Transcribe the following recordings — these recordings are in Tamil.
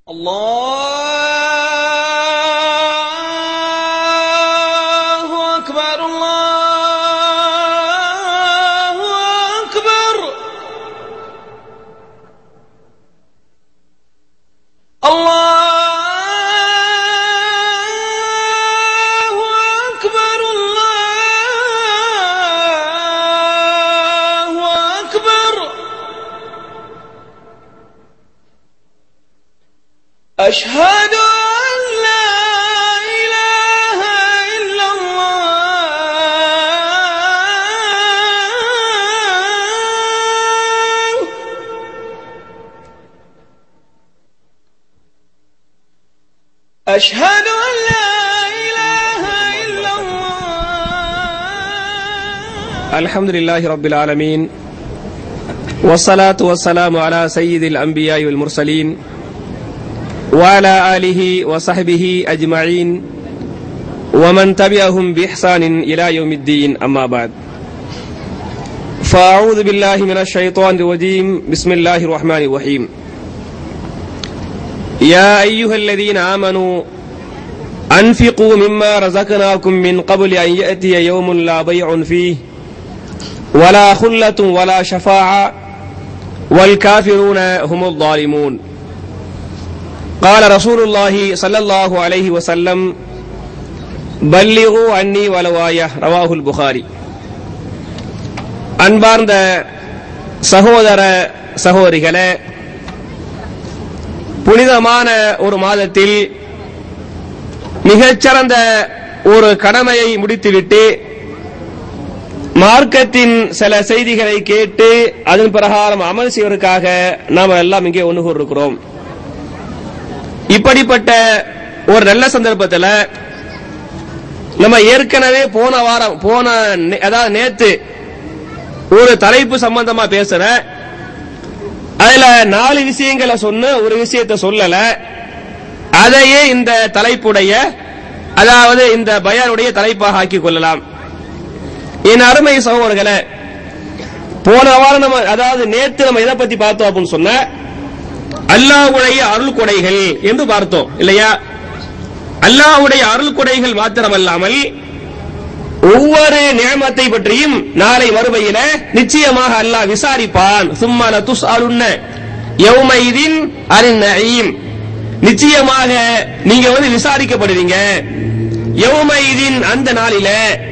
الله أكبر الله أكبر الله أكبر الله أكبر أشهد أن لا إله إلا الله أشهد أن لا إله إلا الله الحمد لله رب العالمين والصلاة والسلام على سيد الأنبياء والمرسلين وعلى آله وصحبه أجمعين ومن تبعهم بإحسان إلى يوم الدين أما بعد فأعوذ بالله من الشيطان الرجيم بسم الله الرحمن الرحيم يا أيها الذين آمنوا أنفقوا مما رزقناكم من قبل أن يأتي يوم لا بيع فيه ولا خلة ولا شفاعة والكافرون هم الظالمون قال رسول الله صلى الله عليه وسلم بلغوا عني ولو آية رواه البخاري அன்பார்ந்த சகோதர சகோதரிகளே புனிதமான ஒரு மாதத்தில் மிகச்சிறந்த ஒரு கடமையை முடித்துவிட்டு மார்க்கத்தின் சில செய்திகளை கேட்டு அதன் பிரகாரம் அமல் செய்வதற்காக நாம் எல்லாம் இங்கே ஒன்று கூறிருக்கிறோம் இப்படிப்பட்ட ஒரு நல்ல சந்தர்ப்பத்தில் நம்ம ஏற்கனவே போன வாரம் போன நே- அதாவது நேத்து ஒரு தலைப்பு சம்பந்தமா பேசுற அதுல நாலு விஷயங்களை சொன்ன ஒரு விஷயத்தை சொல்லல அதையே இந்த தலைப்புடைய அதாவது இந்த பயானுடைய தலைப்பாக ஆக்கிக் கொள்ளலாம் என் அருமை சகோதரர்களே போன வாரம் நம்ம அதாவது நேத்து நம்ம எதை பத்தி பார்த்தோம் அப்படின்னு சொன்ன அல்லாஹ்வுடைய அருள் கொடைகள் என்று பார்த்தோம் இல்லையா அல்லாஹ்வுடைய அருள் கொடைகள் மாத்திரமல்லாமல் ஒவ்வொரு நியமத்தை பற்றியும் நாளை மறுமையில நிச்சயமாக அல்லாஹ் விசாரிப்பான் சும்மான துஸ் அருண்ண யௌமைதின் அரின் நயீம் நிச்சயமாக நீங்க வந்து விசாரிக்கப்படுவீங்க யௌமைதின் அந்த நாளில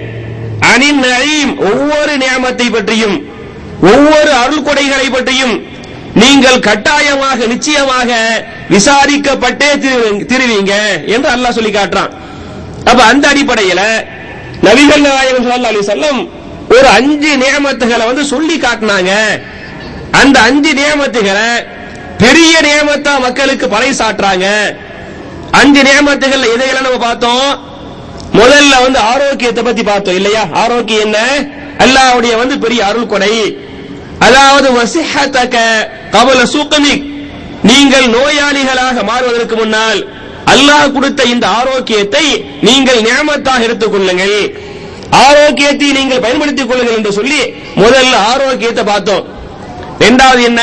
அனின் நயீம் ஒவ்வொரு நியமத்தை பற்றியும் ஒவ்வொரு அருள் கொடைகளை பற்றியும் நீங்கள் கட்டாயமாக நிச்சயமாக விசாரிக்கப்பட்டே திரு- திருவீங்க என்று அல்லாஹ் சொல்லி காட்டுறான் அப்ப அந்த அடிப்படையில நபிகள் நாயகம் ஸல்லல்லாஹு அலைஹி வஸல்லம் ஒரு அஞ்சு நியமத்துகளை வந்து சொல்லி காட்டினாங்க அந்த அஞ்சு நியமத்துகளை பெரிய நியமத்தா மக்களுக்கு பறைசாற்றுறாங்க அஞ்சு நியமத்துகள்ல எதையெல்லாம் நம்ம பார்த்தோம் முதல்ல வந்து ஆரோக்கியத்தை பத்தி பார்த்தோம் இல்லையா ஆரோக்கியம் என்ன அல்லாஹ்வுடைய வந்து பெரிய அருள் கொடை அதாவது வசிஹத்தக கபல சூக்கமிக் நீங்கள் நோயாளிகளாக மாறுவதற்கு முன்னால் அல்லாஹ் கொடுத்த இந்த ஆரோக்கியத்தை நீங்கள் நியமத்தாக எடுத்துக் கொள்ளுங்கள் ஆரோக்கியத்தை நீங்கள் பயன்படுத்திக் கொள்ளுங்கள் என்று சொல்லி முதல்ல ஆரோக்கியத்தை பார்த்தோம் இரண்டாவது என்ன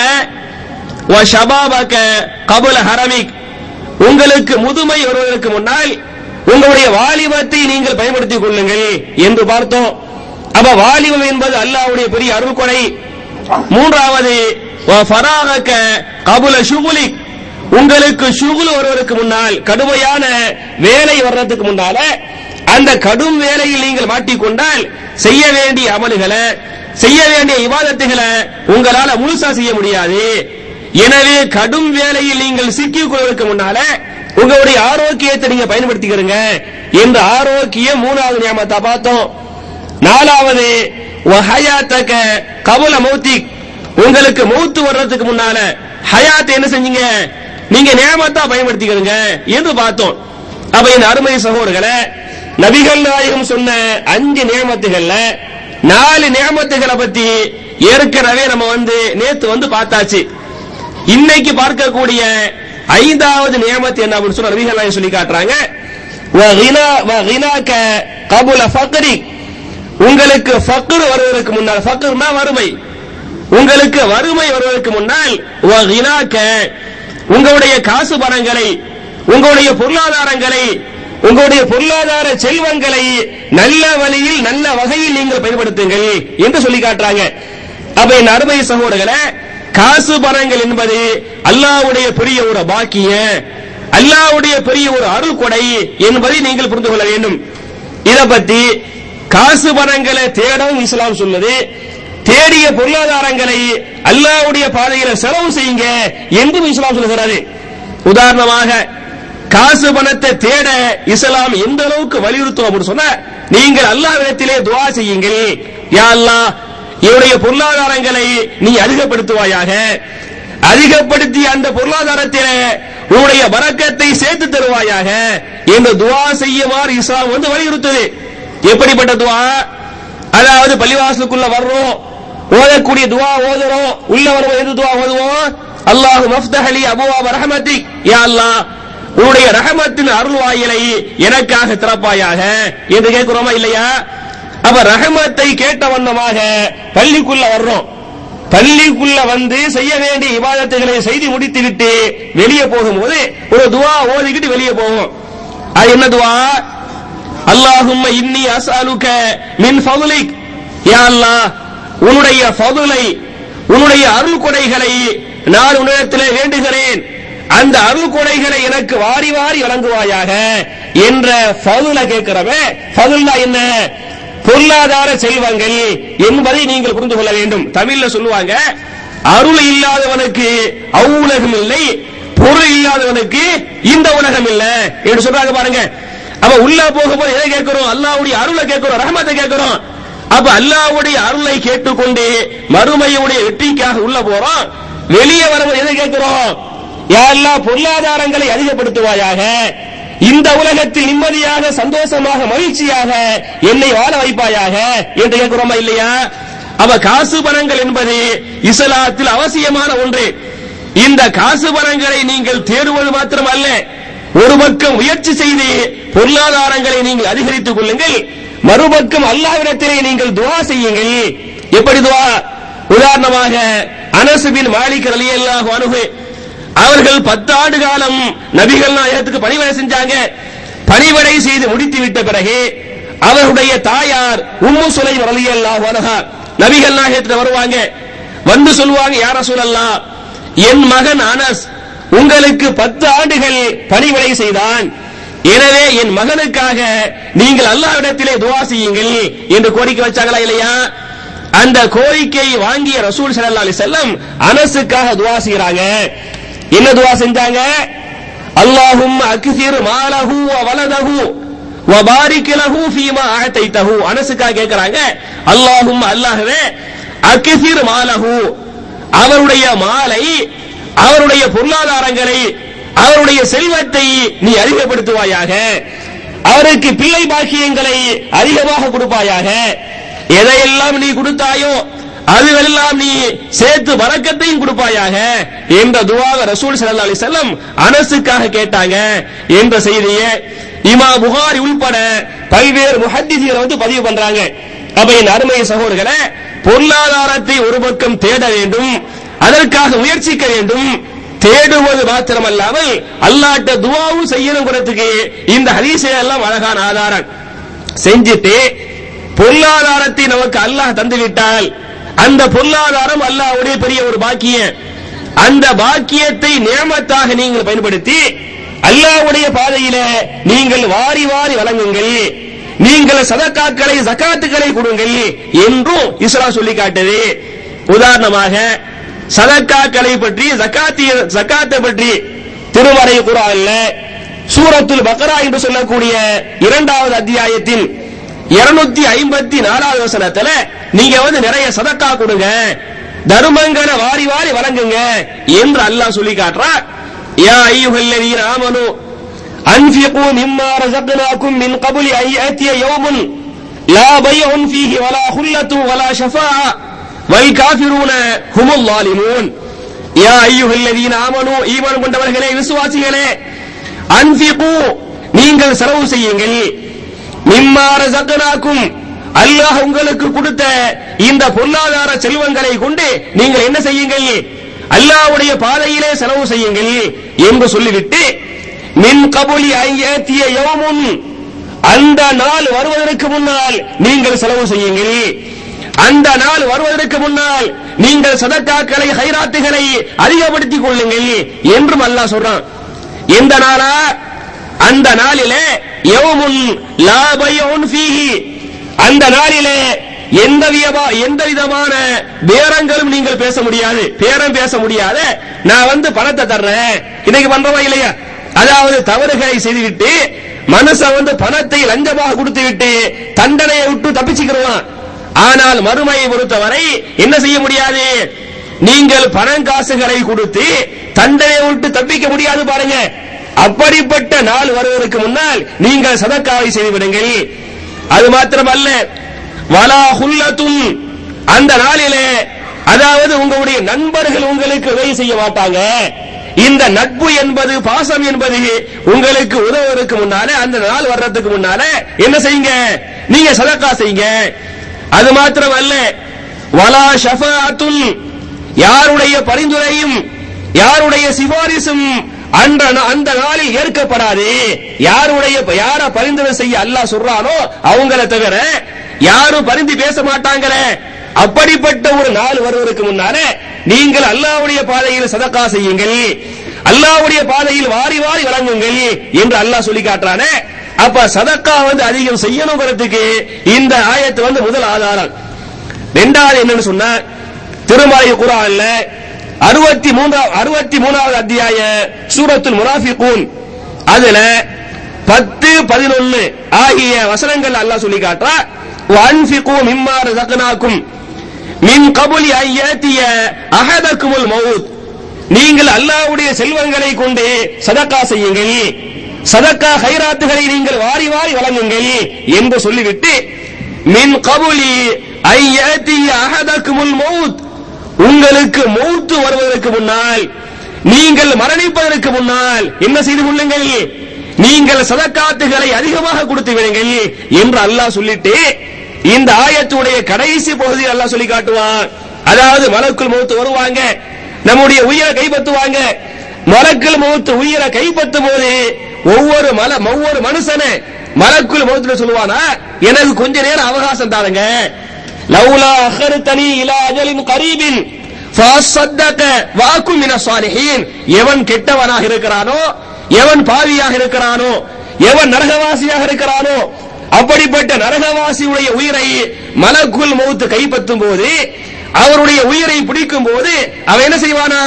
வ ஷபாபக கபுல ஹரமிக் உங்களுக்கு முதுமை வருவதற்கு முன்னால் உங்களுடைய வாலிபத்தை நீங்கள் பயன்படுத்திக் கொள்ளுங்கள் என்று பார்த்தோம் அப்ப வாலிபம் என்பது அல்லாஹ்வுடைய பெரிய அருள் கொடை மூன்றாவது வ ஃபராகக கபுல ஷுகுலிக் உங்களுக்கு ஷுகுல் வருவதற்கு முன்னால் கடுமையான வேலை வர்றதுக்கு முன்னால அந்த கடும் வேலையில் நீங்கள் மாட்டிக்கொண்டால் செய்ய வேண்டிய அமல்களை செய்ய வேண்டிய இபாதத்துகளை உங்களால முழுசா செய்ய முடியாது எனவே கடும் வேலையில் நீங்கள் சிக்கிக் கொள்வதற்கு முன்னால உங்களுடைய ஆரோக்கியத்தை நீங்க பயன்படுத்திக்கிறீங்க இந்த ஆரோக்கியம் மூணாவது நியமத்தை பார்த்தோம் நாலாவது ஹயாத்தக கபுல மௌத்திக் உங்களுக்கு மௌத்து வர்றதுக்கு முன்னால ஹயாத் என்ன செஞ்சீங்க நீங்க நியமத்தா பயன்படுத்திக்கிறீங்க என்று பார்த்தோம் அப்ப இந்த அருமை சகோதரர்களே நபிகள் நாயகம் சொன்ன அஞ்சு நியமத்துகள்ல நாலு நியமத்துகளை பத்தி ஏற்கனவே நம்ம வந்து நேத்து வந்து பார்த்தாச்சு இன்னைக்கு பார்க்கக்கூடிய ஐந்தாவது நியமத்து என்ன அப்படின்னு சொன்ன நபிகள் நாயகம் சொல்லி காட்டுறாங்க وَغِنَا- وَغِنَاكَ قَبُلَ فَقْرِكَ உங்களுக்கு ஃபக்ர் வருவதற்கு முன்னால் ஃபக்ர்னா வறுமை உங்களுக்கு வறுமை வருவதற்கு முன்னால் வகினாக்க உங்களுடைய காசு பணங்களை உங்களுடைய பொருளாதாரங்களை உங்களுடைய பொருளாதார செல்வங்களை நல்ல வழியில் நல்ல வகையில் நீங்கள் பயன்படுத்துங்கள் என்று சொல்லி காட்டுறாங்க அப்ப என் அருமை சகோதரர்களே காசு பணங்கள் என்பது அல்லாஹ்வுடைய பெரிய ஒரு பாக்கியம் அல்லாஹ்வுடைய பெரிய ஒரு அருள் கொடை என்பதை நீங்கள் புரிந்து கொள்ள வேண்டும் இத பத்தி காசு பணங்களை தேடவும் இஸ்லாம் சொல்லுது தேடிய பொருளாதாரங்களை அல்லாஹ்வுடைய பாதையில செலவு செய்யுங்க என்றும் இஸ்லாம் சொல்லுகிறது உதாரணமாக காசு பணத்தை தேட இஸ்லாம் எந்த அளவுக்கு வலியுறுத்தும் அப்படின்னு சொன்னா நீங்கள் அல்லாஹ்விடத்திலே துஆ செய்யுங்கள் யா அல்லாஹ் என்னுடைய பொருளாதாரங்களை நீ அதிகப்படுத்துவாயாக அதிகப்படுத்தி அந்த பொருளாதாரத்திலே உன்னுடைய பரக்கத்தை சேர்த்து தருவாயாக என்று துஆ செய்யுமாறு இஸ்லாம் வந்து வலியுறுத்துது எப்படிப்பட்ட துஆ அதாவது பள்ளிவாசலுக்குள்ள வர்றோம் ஓதக்கூடிய துஆ ஓதுறோம் உள்ள வருவோம் எது துஆ ஓதுவோம் அல்லாஹு மஃப்தஹலி அபுவாப ரஹமத்திக் யா அல்லாஹ் உன்னுடைய ரஹமத்தின் அருள் வாயிலை எனக்காக திறப்பாயாக என்று கேட்கிறோமா இல்லையா அப்ப ரஹமத்தை கேட்ட வண்ணமாக பள்ளிக்குள்ள வர்றோம் பள்ளிக்குள்ள வந்து செய்ய வேண்டிய இபாதத்துகளை செய்து முடித்துவிட்டு வெளியே போகும்போது ஒரு துவா ஓதிக்கிட்டு வெளியே போவோம் அது என்ன துவா அல்லாஹும்ம இன்னி அஸ்அலுக மின் ஃபதுலிக் யா அல்லாஹ் உன்னுடைய ஃபதுலை உன்னுடைய அருள் கொடைகளை நான் உன்னிடத்திலே வேண்டுகிறேன் அந்த அருள் கொடைகளை எனக்கு வாரி வாரி வழங்குவாயாக என்ற ஃபதுல கேட்கிறவன் ஃபதுல்னா என்ன பொருளாதார செல்வங்கள் என்பதை நீங்கள் புரிந்து கொள்ள வேண்டும் தமிழ்ல சொல்லுவாங்க அருள் இல்லாதவனுக்கு அவ்வுலகம் இல்லை பொருள் இல்லாதவனுக்கு இந்த உலகம் இல்ல என்று சொல்றாங்க பாருங்க அப்ப உள்ள போகும்போது எதை கேட்கிறோம் அல்லாஹ்வுடைய அருளை கேட்கிறோம் ரஹமத்தை கேட்கிறோம் அப்ப அல்லாஹ்வுடைய அருளை கேட்டுக்கொண்டு மறுமையுடைய வெற்றிக்காக உள்ள போறோம் வெளியே வரும்போது எதை கேட்கிறோம் யா அல்லாஹ் பொருளாதாரங்களை அதிகப்படுத்துவாயாக இந்த உலகத்தில் நிம்மதியாக சந்தோஷமாக மகிழ்ச்சியாக என்னை வாழ வைப்பாயாக என்று கேட்கிறோமா இல்லையா அவ காசு பணங்கள் என்பது இஸ்லாத்தில் அவசியமான ஒன்று இந்த காசு பணங்களை நீங்கள் தேடுவது மாத்திரமல்ல ஒரு பக்கம் முயற்சி செய்து பொருளாதாரங்களை நீங்கள் அதிகரித்துக் கொள்ளுங்கள் மறுபக்கம் அல்லாஹ்விடத்திலே நீங்கள் துவா செய்யுங்கள் எப்படி துவா உதாரணமாக அனஸ் பின் மாலிக் ரலியல்லாஹு அன்ஹு அவர்கள் பத்து ஆண்டு காலம் நபிகள் நாயகத்துக்கு பணிவிடை செஞ்சாங்க பணிவிடை செய்து முடித்து விட்ட பிறகு அவருடைய தாயார் உம்மு சுலை ரலியல்லாஹு அன்ஹா நபிகள் நாயகத்துல வருவாங்க வந்து சொல்லுவாங்க யார சொல்லலாம் என் மகன் அனஸ் உங்களுக்கு பத்து ஆண்டுகள் பணிவிடை செய்தான் எனவே என் மகனுக்காக நீங்கள் அல்லாஹ்விடத்திலே துவா செய்யுங்கள் என்று கோரிக்கை வச்சாங்களா இல்லையா அந்த கோரிக்கையை வாங்கிய ரசூல் ஸல்லல்லாஹு அலைஹி வஸல்லம் அனஸுக்காக துவா செய்றாங்க என்ன துவா செஞ்சாங்க அல்லாஹும் அக்ஸிர் மாலஹு வ வலதஹு வ பாரிக் லஹு ஃபீமா ஆதைதஹு அனஸுக்காக கேக்குறாங்க அல்லாஹும் அல்லாஹ்வே அக்ஸிர் மாலஹு அவருடைய மாலை அவருடைய பொருளாதாரங்களை அவருடைய செல்வத்தை நீ அதிகப்படுத்துவாயாக அவருக்கு பிள்ளை பாக்கியங்களை அதிகமாக கொடுப்பாயாக எதையெல்லாம் நீ கொடுத்தாயோ அதுவெல்லாம் நீ சேர்த்து வரக்கத்தையும் கொடுப்பாயாக என்ற துவாக ரசூல் ஸல்லல்லாஹு அலைஹி வஸல்லம் அனஸுக்காக கேட்டாங்க என்ற செய்தியை இமா புகாரி உள்பட பல்வேறு முஹத்திஸீர் வந்து பதிவு பண்றாங்க அப்ப என் அருமை சகோதரர்களே பொருளாதாரத்தை ஒரு பக்கம் தேட வேண்டும் அதற்காக முயற்சிக்க வேண்டும் தேடுவது மாத்திரமல்லாமல் அல்லாட்ட துவாவும் செய்யணுங்கிறதுக்கு இந்த ஹதீஸை எல்லாம் அழகான ஆதாரம் செஞ்சுட்டு பொருளாதாரத்தை நமக்கு அல்லாஹ் தந்துவிட்டால் அந்த பொருளாதாரம் அல்லாஹ்வுடைய பெரிய ஒரு பாக்கியம் அந்த பாக்கியத்தை நியமத்தாக நீங்கள் பயன்படுத்தி அல்லாஹ்வுடைய பாதையில நீங்கள் வாரி வாரி வழங்குங்கள் நீங்கள் சதக்காக்களை ஜகாத்துக்களை கொடுங்கள் என்றும் இஸ்லாம் சொல்லி காட்டுது உதாரணமாக சதக்காக்களை பற்றி ஜகாத்திய ஜகாத்தை பற்றி திருமறை குரான்ல சூரத்துல் பக்ரா என்று சொல்லக்கூடிய இரண்டாவது அத்தியாயத்தின் இருநூத்தி ஐம்பத்தி நாலாவது வசனத்துல நீங்க வந்து நிறைய சதக்கா கொடுங்க தர்மங்களை வாரி வாரி வழங்குங்க என்று அல்லாஹ் சொல்லி காட்டுறான் யா ஐயுஹல்லதீன ஆமனு அன்ஃபிகு மிம்மா ரஸக்னாக்கும் மின் கபலி அன் யஅத்திய யௌமுன் லா பைஉன் ஃபீஹி வலா ஹுல்லத்து வலா ஷஃபாஅ வல் காஃபிரூன ஹுமுல் லாலிமூன் யா ஐயுஹல்லதீன ஆமனு ஈமான் கொண்டவர்களே விசுவாசிகளே அன்ஃபிகு நீங்கள் செலவு செய்யுங்கள் மிம்மா ரஸக்னாக்கும் அல்லாஹ் உங்களுக்கு கொடுத்த இந்த பொருளாதார செல்வங்களை கொண்டு நீங்கள் என்ன செய்யுங்கள் அல்லாஹ்வுடைய பாதையிலே செலவு செய்யுங்கள் என்று சொல்லிவிட்டு மின் கபுலி ஐயத்திய யௌமுன் அந்த நாள் வருவதற்கு முன்னால் நீங்கள் செலவு செய்யுங்கள் அந்த நாள் வருவதற்கு முன்னால் நீங்கள் சதக்காக்களை ஹைராத்துகளை அதிகப்படுத்திக் கொள்ளுங்கள் என்றும் அல்லாஹ் சொல்றான் எந்த நாளா அந்த நாளிலே யௌமுன் லா பையுன் ஃபீஹி அந்த நாளிலே எந்த வியமா எந்த விதமான பேரங்களும் நீங்கள் பேச முடியாது பேரம் பேச முடியாத நான் வந்து பணத்தை தர்றேன் இன்னைக்கு பண்றவா இல்லையா அதாவது தவறுகளை செய்துவிட்டு மனுஷன் வந்து பணத்தை லஞ்சமாக கொடுத்து விட்டு தண்டனையை விட்டு தப்பிச்சுக்கிறவான் ஆனால் மறுமையை பொறுத்தவரை என்ன செய்ய முடியாது நீங்கள் பணம் காசுகளை கொடுத்து தண்டனையை விட்டு தப்பிக்க முடியாது பாருங்க அப்படிப்பட்ட நாள் வருவதற்கு முன்னால் நீங்கள் சதக்காவை செய்து விடுங்கள் அது மாத்திரமல்ல வலா ஹுல்லத்தும் அந்த நாளிலே அதாவது உங்களுடைய நண்பர்கள் உங்களுக்கு உதவி செய்ய மாட்டாங்க இந்த நட்பு என்பது பாசம் என்பது உங்களுக்கு உதவுவதற்கு முன்னாலே அந்த நாள் வர்றதுக்கு முன்னாலே என்ன செய்யுங்க நீங்க சதக்கா செய்யுங்க அது மாத்திரமல்ல வலா ஷஃபாத்துல் யாருடைய பரிந்துரையும் யாருடைய சிபாரிசும் அந்த அந்த நாளில் ஏற்கப்படாது யாருடைய யார பரிந்துரை செய்ய அல்லாஹ் சொல்றானோ அவங்கள தவிர யாரும் பரிந்து பேச மாட்டாங்களே அப்படிப்பட்ட ஒரு நாள் வருவதற்கு முன்னாலே நீங்கள் அல்லாஹ்வுடைய பாதையில் சதக்கா செய்யுங்கள் அல்லாஹ்வுடைய பாதையில் வாரி வாரி வழங்குங்கள் என்று அல்லாஹ் சொல்லி காட்டுறானே அப்ப சதக்கா வந்து அதிகம் செய்யணுங்கிறதுக்கு இந்த ஆயத்து வந்து முதல் ஆதாரம் ரெண்டாவது என்னன்னு சொன்னா திருமலை குரான்ல அறுபத்தி மூன்றாவது அறுபத்தி மூணாவது அத்தியாய சூரத்துல் முனாஃபிகூன் அதுல பத்து பதினொன்னு ஆகிய வசனங்கள் அல்லாஹ் சொல்லி காட்டுறா வன்ஃபிகு மிம்மா ரஸக்னாக்கும் மின் கபுலி ஐயத்திய அஹதக்குமுல் மவுத் நீங்கள் அல்லாஹ்வுடைய செல்வங்களை கொண்டு சதக்கா செய்யுங்கள் சதக்கா ஹைராத்துகளை நீங்கள் வாரி வாரி வழங்குங்கள் என்று சொல்லிவிட்டு மின் கபுலி ஐயத்திய அஹதக்குமுல் மவுத் உங்களுக்கு மௌத்து வருவதற்கு முன்னால் நீங்கள் மரணிப்பதற்கு முன்னால் என்ன செய்து கொள்ளுங்கள் நீங்கள் சதக்காத்துகளை அதிகமாக கொடுத்து விடுங்கள் என்று அல்லாஹ் சொல்லிட்டு இந்த ஆயத்துடைய கடைசி பகுதியில் அல்லாஹ் சொல்லி காட்டுவான் அதாவது மலக்குள் மௌத்து வருவாங்க நம்முடைய உயிரை கைப்பற்றுவாங்க மலக்குள் மௌத்து உயிரை கைப்பற்றும் போது ஒவ்வொரு மல ஒவ்வொரு மனுஷனை மலக்குள் மௌத்துல சொல்லுவானா எனக்கு கொஞ்ச நேரம் அவகாசம் தாருங்க லவுலா அஹர்தனி இலா அஜலின் கரீபின் ஃபஅஸ்ஸதக வாக்கும் மின சாலிஹீன் எவன் கெட்டவனாக இருக்கிறானோ எவன் பாவியாக இருக்கிறானோ எவன் நரகவாசியாக இருக்கிறானோ அப்படிப்பட்ட நரகவாசியுடைய உயிரை மலக்குள் மௌத்து கைப்பற்றும் போது அவருடைய உயிரை பிடிக்கும் போது அவன் என்ன செய்வானா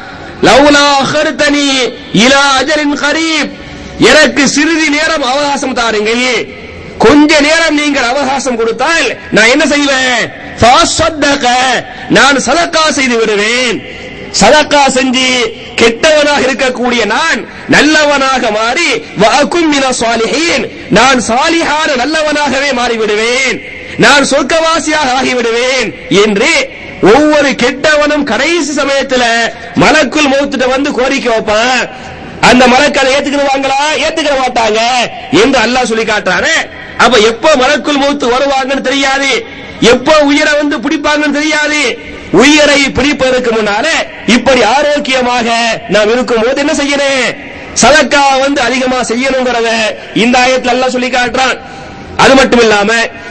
லவுலா அஹர்தனி இலா அஜலின் கரீப் எனக்கு சிறிது நேரம் அவகாசம் தாருங்கள் கொஞ்ச நேரம் நீங்கள் அவகாசம் கொடுத்தால் நான் என்ன செய்வேன் ஃபஅஸ்ஸதக, நான் சதக்கா செய்து விடுவேன் சதக்கா செஞ்சு கெட்டவனாக இருக்கக்கூடிய நான் நல்லவனாக மாறி வஅகும் மின சாலிஹீன் நான் சாலிஹான நல்லவனாகவே மாறிவிடுவேன் நான் சொர்க்கவாசியாக ஆகிவிடுவேன் என்று ஒவ்வொரு கெட்டவனும் கடைசி சமயத்துல மலக்குள் மௌத்துட்ட வந்து கோரிக்கை வைப்பான் அந்த மலக்கு அதை ஏத்துக்கிடுவாங்களா ஏத்துக்கிற மாட்டாங்க என்று அல்லாஹ் சொல்லி காட்டுறானே அப்ப எப்போ மலக்குள் மௌத்து வருவாங்கன்னு தெரியாது எப்போ உயிரை வந்து பிடிப்பாங்கன்னு தெரியாது உயிரை பிடிப்பதற்கு முன்னாலே இப்படி ஆரோக்கியமாக நாம் இருக்கும் போது என்ன செய்யணும் சதக்கா வந்து அதிகமா செய்யணுங்கிறத இந்த ஆயத்துல எல்லாம் சொல்லி காட்டுறான் அது மட்டும் இல்லாம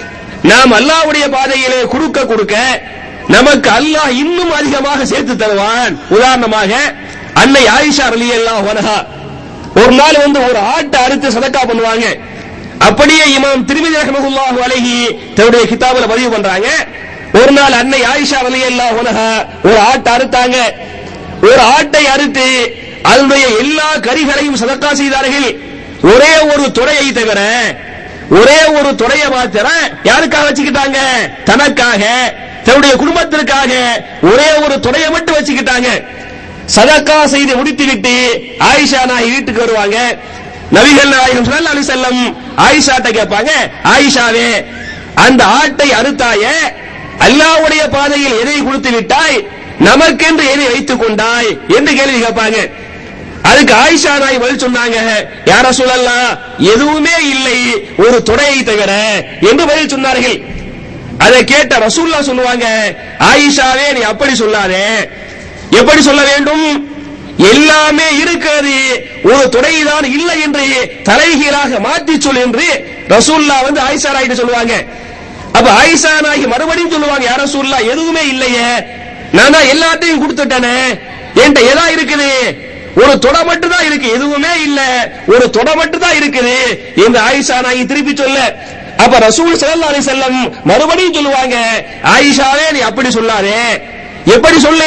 நாம் அல்லாஹ்வுடைய பாதையிலே கொடுக்க கொடுக்க நமக்கு அல்லாஹ் இன்னும் அதிகமாக சேர்த்து தருவான் உதாரணமாக அன்னை ஆயிஷா ரலியல்லாஹு அன்ஹா ஒரு நாள் வந்து ஒரு ஆட்டை அறுத்து சதக்கா பண்ணுவாங்க அப்படியே இமாம் திருமிதி ரஹ்மத்துல்லாஹு அலைஹி தன்னுடைய கிதாபுல பதிவு பண்றாங்க ஒரு நாள் அன்னை ஆயிஷா ரலியல்லாஹு அன்ஹா ஒரு ஆட்டை அறுத்தாங்க ஒரு ஆட்டை அறுத்து அதனுடைய எல்லா கறிகளையும் சதக்கா செய்தார்கள் ஒரே ஒரு துறையை தவிர ஒரே ஒரு துறையை மாத்திர யாருக்காக வச்சுக்கிட்டாங்க தனக்காக தன்னுடைய குடும்பத்திற்காக ஒரே ஒரு துறையை மட்டும் வச்சுக்கிட்டாங்க சதக்கா செய்து முடித்துவிட்டு ஆயிஷா நாய் வீட்டுக்கு வருவாங்க நபிகள் நாயகம் ஸல்லல்லாஹு அலைஹி வஸல்லம் ஆயிஷாட்ட கேட்பாங்க ஆயிஷாவே அந்த ஆட்டை அறுத்தாய அல்லாஹ்வுடைய பாதையில் எதை கொடுத்து விட்டாய் நமக்கென்று எதை வைத்துக் கொண்டாய் என்று கேள்வி கேட்பாங்க அதுக்கு ஆயிஷா நாய் பதில் சொன்னாங்க யார சொல்லலாம் எதுவுமே இல்லை ஒரு துறையை தவிர என்று பதில் சொன்னார்கள் அதை கேட்ட ரசூல்லா சொல்லுவாங்க ஆயிஷாவே நீ அப்படி சொல்லாதே எப்படி சொல்ல வேண்டும் எல்லாமே இருக்கிறது ஒரு துணைதான் இல்லை என்று தலைகீழாக மாற்றி சொல் என்று ரசூல்லா வந்து ஆயிஷா நாயிட்டு சொல்லுவாங்க அப்ப ஆயிஷா நாயகி மறுபடியும் சொல்லுவாங்க யார ரசூல்லா எதுவுமே இல்லையே நான் தான் எல்லாத்தையும் கொடுத்துட்டேனே என்கிட்ட எதா இருக்குது ஒரு தொட மட்டும் தான் இருக்கு எதுவுமே இல்ல ஒரு தொட மட்டும் தான் இருக்குது இந்த ஆயிஷா நாயகி திருப்பி சொல்ல அப்ப ரசூல் ஸல்லல்லாஹு அலைஹி வஸல்லம் மறுபடியும் சொல்லுவாங்க ஆயிஷாவே நீ அப்படி சொல்லாதே எப்படி சொல்லு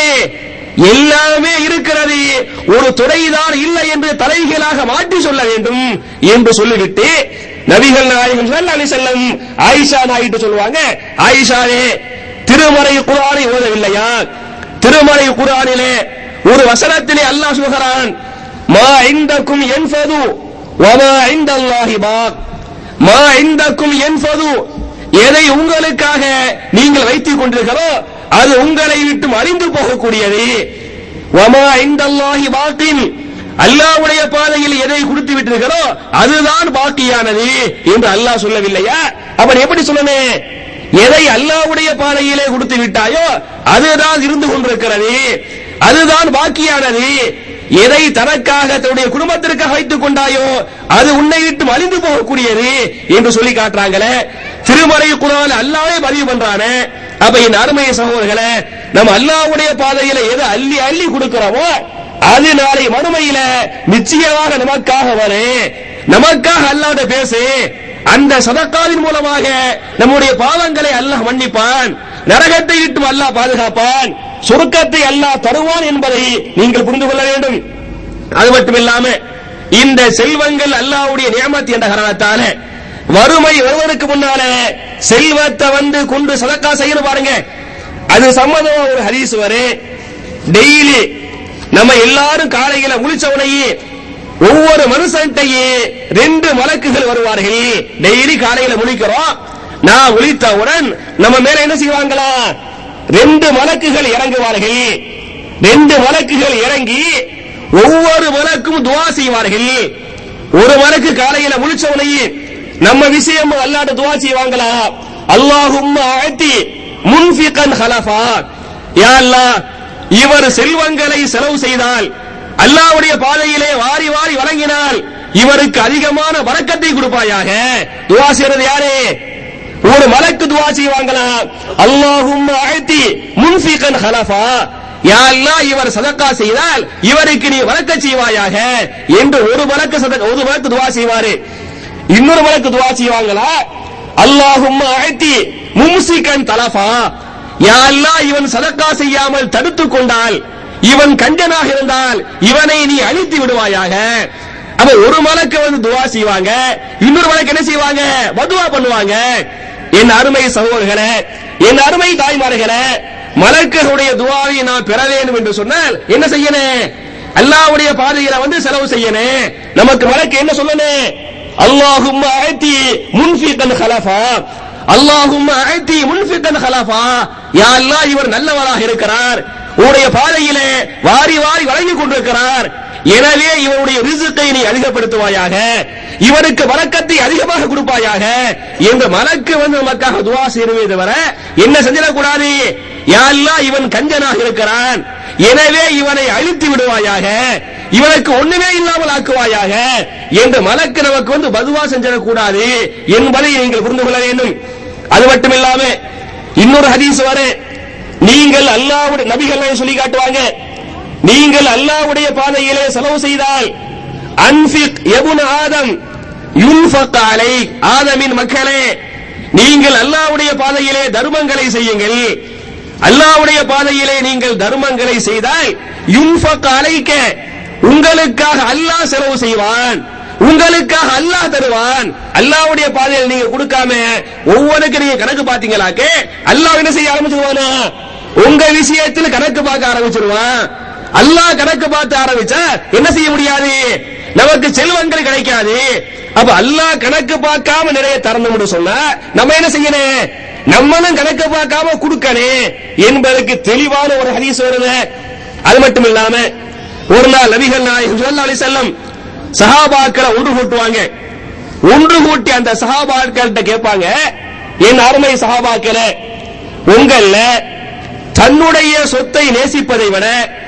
எல்லாமே இருக்கிறது ஒரு துறைதான் இல்லை என்று தலைகீழாக மாற்றி சொல்ல வேண்டும் என்று சொல்லிவிட்டு நபிகள் நாயகம் ஸல்லல்லாஹு அலைஹி வஸல்லம் ஆயிஷா நாயிட்டு சொல்லுவாங்க ஆயிஷாவே திருமறை குர்ஆனை ஓதவில்லையா திருமறை குர்ஆனிலே ஒரு வசனத்திலே அல்லாஹ் சொல்கிறான் மா இந்தக்கும் என்பது வமா இந்தல்லாஹி பாக் மா இந்தக்கும் என்பது எதை உங்களுக்காக நீங்கள் வைத்துக் கொண்டிருக்கிறோ அது உங்களை விட்டு அழிந்து போகக்கூடியது வமா இந்தல்லாஹி பாக்கின் அல்லாஹ்வுடைய பாதையில் எதை கொடுத்து விட்டிருக்கிறோ அதுதான் பாக்கியானது என்று அல்லாஹ் சொல்லவில்லையா அப்ப நீ எப்படி சொல்லணும் எதை அல்லாஹ்வுடைய பாதையிலே கொடுத்து விட்டாயோ அதுதான் இருந்து கொண்டிருக்கிறது அதுதான் பாக்கியானது எதை தனக்காக தன்னுடைய குடும்பத்திற்காக வைத்துக் கொண்டாயோ அது உன்னை விட்டு அழிந்து போகக்கூடியது என்று சொல்லி காட்டுறாங்களே திருமறை குரான் அல்லாவே பதிவு பண்றானே அப்ப என் அருமைய சகோதரர்களே நம்ம அல்லாஹ்வுடைய பாதையில எது அள்ளி அள்ளி கொடுக்கிறோமோ அது நாளை மறுமையில நிச்சயமாக நமக்காக வரும் நமக்காக அல்லாத பேசு அந்த சதக்காவின் மூலமாக நம்முடைய பாவங்களை அல்லாஹ் மன்னிப்பான் நரகத்தை விட்டு அல்லாஹ் பாதுகாப்பான் சுருக்கத்தை அல்லாஹ் தருவான் என்பதை நீங்கள் புரிந்து கொள்ள வேண்டும் அது மட்டுமில்லாம இந்த செல்வங்கள் அல்லாஹ்வுடைய நியமத் என்ற காரணத்தால வறுமை வருவதற்கு முன்னால செல்வத்தை வந்து கொண்டு சதக்கா செய்யணும் பாருங்க அது சம்பந்தமா ஒரு ஹதீஸ் வரும் டெய்லி நம்ம எல்லாரும் காலையில முழிச்ச உடனே ஒவ்வொரு மனுஷன்ட்டையும் ரெண்டு மலக்குகள் வருவார்கள் டெய்லி காலையில முழிக்கிறோம் நான் முழித்தவுடன் நம்ம மேல என்ன செய்வாங்களா ரெண்டு மலக்குகள் இறங்குவார்கள் ரெண்டு மலக்குகள் இறங்கி ஒவ்வொரு மலக்கும் துவா செய்வார்கள் ஒரு மலக்கு காலையில முழிச்சவனையே நம்ம விஷயம் அல்லாட்ட துவா செய்வாங்களா அல்லாஹும்ம ஆத்தி முன்ஃபிகன் ஹலஃபா யா அல்லாஹ் இவர் செல்வங்களை செலவு செய்தால் அல்லாஹ்வுடைய பாதையிலே வாரி வாரி வழங்கினால் இவருக்கு அதிகமான வரக்கத்தை கொடுப்பாயாக துவா செய்யறது யாரு ஒரு மலக்கு துவா செய்வாங்களா அல்லாஹும் ஆயத்தி முன்ஃபிகன் ஹலஃபா யா அல்லாஹ் இவர் சதக்கா செய்தால் இவருக்கு நீ வழக்க செய்வாயாக என்று ஒரு மலக்கு சதக்க ஒரு மலக்கு துவா செய்வாரு இன்னொரு மலக்கு துவா செய்வாங்களா அல்லாஹும் ஆயத்தி மும்சிகன் தலஃபா யா அல்லாஹ் இவன் சதக்கா செய்யாமல் தடுத்துக் கொண்டால் இவன் கஞ்சனாக இருந்தால் இவனை நீ அழித்து விடுவாயாக அப்ப ஒரு மலக்கு வந்து துவா செய்வாங்க இன்னொரு மலக்கு என்ன செய்வாங்க மதுவா பண்ணுவாங்க என் அருமை சகோதரர்களே என் அருமை தாய்மார்களே மலக்குடைய துவாவை நான் பெற வேண்டும் என்று சொன்னால் என்ன செய்யணும் அல்லாஹ்வுடைய பாதையில வந்து செலவு செய்யணும் நமக்கு மலக்கு என்ன சொல்லணும் அல்லாஹும்ம ஆயத்தி முன்ஃபிகன் ஹலஃபா அல்லாஹும்ம ஆயத்தி முன்ஃபிகன் ஹலஃபா யா அல்லாஹ் இவர் நல்லவராக இருக்கிறார் உன்னுடைய பாதையிலே வாரி வாரி வழங்கிக் கொண்டிருக்கிறார் எனவே இவருடைய ரிசுக்கை நீ அதிகப்படுத்துவாயாக இவனுக்கு வழக்கத்தை அதிகமாக கொடுப்பாயாக என்று மலக்கு வந்து நமக்காக துவா செய்யவே தவிர என்ன செஞ்சிடக்கூடாது யாரெல்லாம் இவன் கஞ்சனாக இருக்கிறான் எனவே இவனை அழித்து விடுவாயாக இவனுக்கு ஒண்ணுமே இல்லாமல் ஆக்குவாயாக என்று மலக்கு நமக்கு வந்து பதுவா செஞ்சிடக்கூடாது என்பதை நீங்கள் புரிந்து கொள்ள வேண்டும் அது மட்டுமில்லாம இன்னொரு ஹதீஸ் வர நீங்கள் அல்லாவுடைய நபிகள் சொல்லி காட்டுவாங்க நீங்கள் அல்லாஹ்வுடைய பாதையிலே செலவு செய்தால் அன்ஃபிக் எபுன ஆதம் யுன்ஃபக் அலைக் ஆதமின் மக்களே நீங்கள் அல்லாஹ்வுடைய பாதையிலே தர்மங்களை செய்யுங்கள் அல்லாஹ்வுடைய பாதையிலே நீங்கள் தர்மங்களை செய்தால் யுன்ஃபக் அலைக்க உங்களுக்காக அல்லாஹ் செலவு செய்வான் உங்களுக்காக அல்லாஹ் தருவான் அல்லாஹ்வுடைய பாதையில் நீங்க கொடுக்காம ஒவ்வொருக்கு நீங்க கணக்கு பாத்தீங்களாக்கே அல்லாஹ் என்ன செய்ய ஆரம்பிச்சிருவானா உங்க விஷயத்தில் கணக்கு பார்க்க ஆரம்பிச்சிருவான் அல்லாஹ் கணக்கு பார்த்து ஆரம்பிச்சா என்ன செய்ய முடியாது நமக்கு செல்வங்கள் கிடைக்காது அப்ப அல்லாஹ் கணக்கு பார்க்காம நிறைய தரணும்னு சொன்னா நம்ம என்ன செய்யணும் நம்மளும் கணக்கு பார்க்காம கொடுக்கணும் என்பதற்கு தெளிவான ஒரு ஹதீஸ் வருது அது மட்டும் இல்லாம ஒரு நாள் நபிகள் நாயகம் ஸல்லல்லாஹு அலைஹி வஸல்லம் சஹாபாக்களை ஒன்று கூட்டுவாங்க ஒன்று கூட்டி அந்த சஹாபாக்கள்கிட்ட கேட்பாங்க என் அருமை சஹாபாக்களே உங்கள தன்னுடைய சொத்தை நேசிப்பதை விட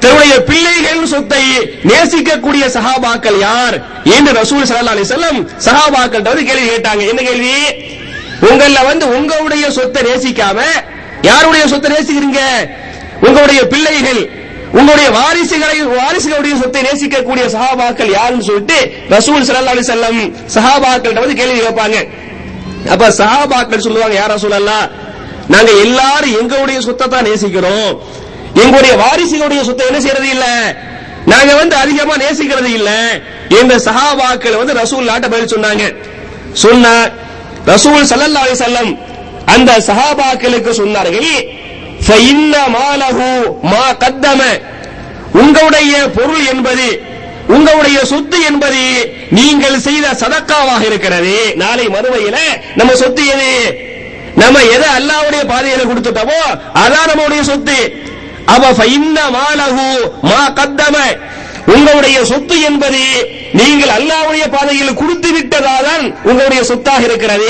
தன்னுடைய பிள்ளைகளின் சொத்தை நேசிக்கக்கூடிய சஹாபாக்கள் யார் என்று ரசூல் ஸல்லல்லாஹு அலைஹி வஸல்லம் சஹாபாக்கள்ட்ட வந்து கேள்வி கேட்டாங்க என்ன கேள்வி உங்கள வந்து உங்களுடைய சொத்தை நேசிக்காம யாருடைய சொத்தை நேசிக்கிறீங்க உங்களுடைய பிள்ளைகள் உங்களுடைய வாரிசுகளை வாரிசுகளுடைய சொத்தை நேசிக்கக்கூடிய சஹாபாக்கள் யாருன்னு சொல்லிட்டு ரசூல் ஸல்லல்லாஹு அலைஹி வஸல்லம் சஹாபாக்கள்ட்ட வந்து கேள்வி கேட்பாங்க அப்ப சஹாபாக்கள் சொல்லுவாங்க யாரா சொல்லலாம் நாங்க எல்லாரும் எங்களுடைய சொத்தை தான் நேசிக்கிறோம் எங்களுடைய வாரிசுகளுடைய சொத்தை என்ன செய்யறது இல்ல நாங்க வந்து அதிகமா நேசிக்கிறது இல்ல இந்த சஹாபாக்கள் வந்து ரசூல் நாட்ட பதில் சொன்னாங்க சொன்ன ரசூல் ஸல்லல்லாஹு அலைஹி வஸல்லம் அந்த சஹாபாக்களுக்கு சொன்னார்கள் ஃபஇன்ன மாலஹு மா கத்தம உங்களுடைய பொருள் என்பது உங்களுடைய சொத்து என்பது நீங்கள் செய்த சதக்காவாக இருக்கிறது நாளை மறுமையில நம்ம சொத்து எது நம்ம எதை அல்லாஹ்வுடைய பாதையில கொடுத்துட்டோமோ அதான் நம்முடைய சொத்து அவ ஃபஇன்ன மாலஹு மா கத்தம உங்களுடைய சொத்து என்பது நீங்கள் அல்லாஹ்வுடைய பாதையில் கொடுத்து விட்டதாதான் உங்களுடைய சொத்தாக இருக்கிறது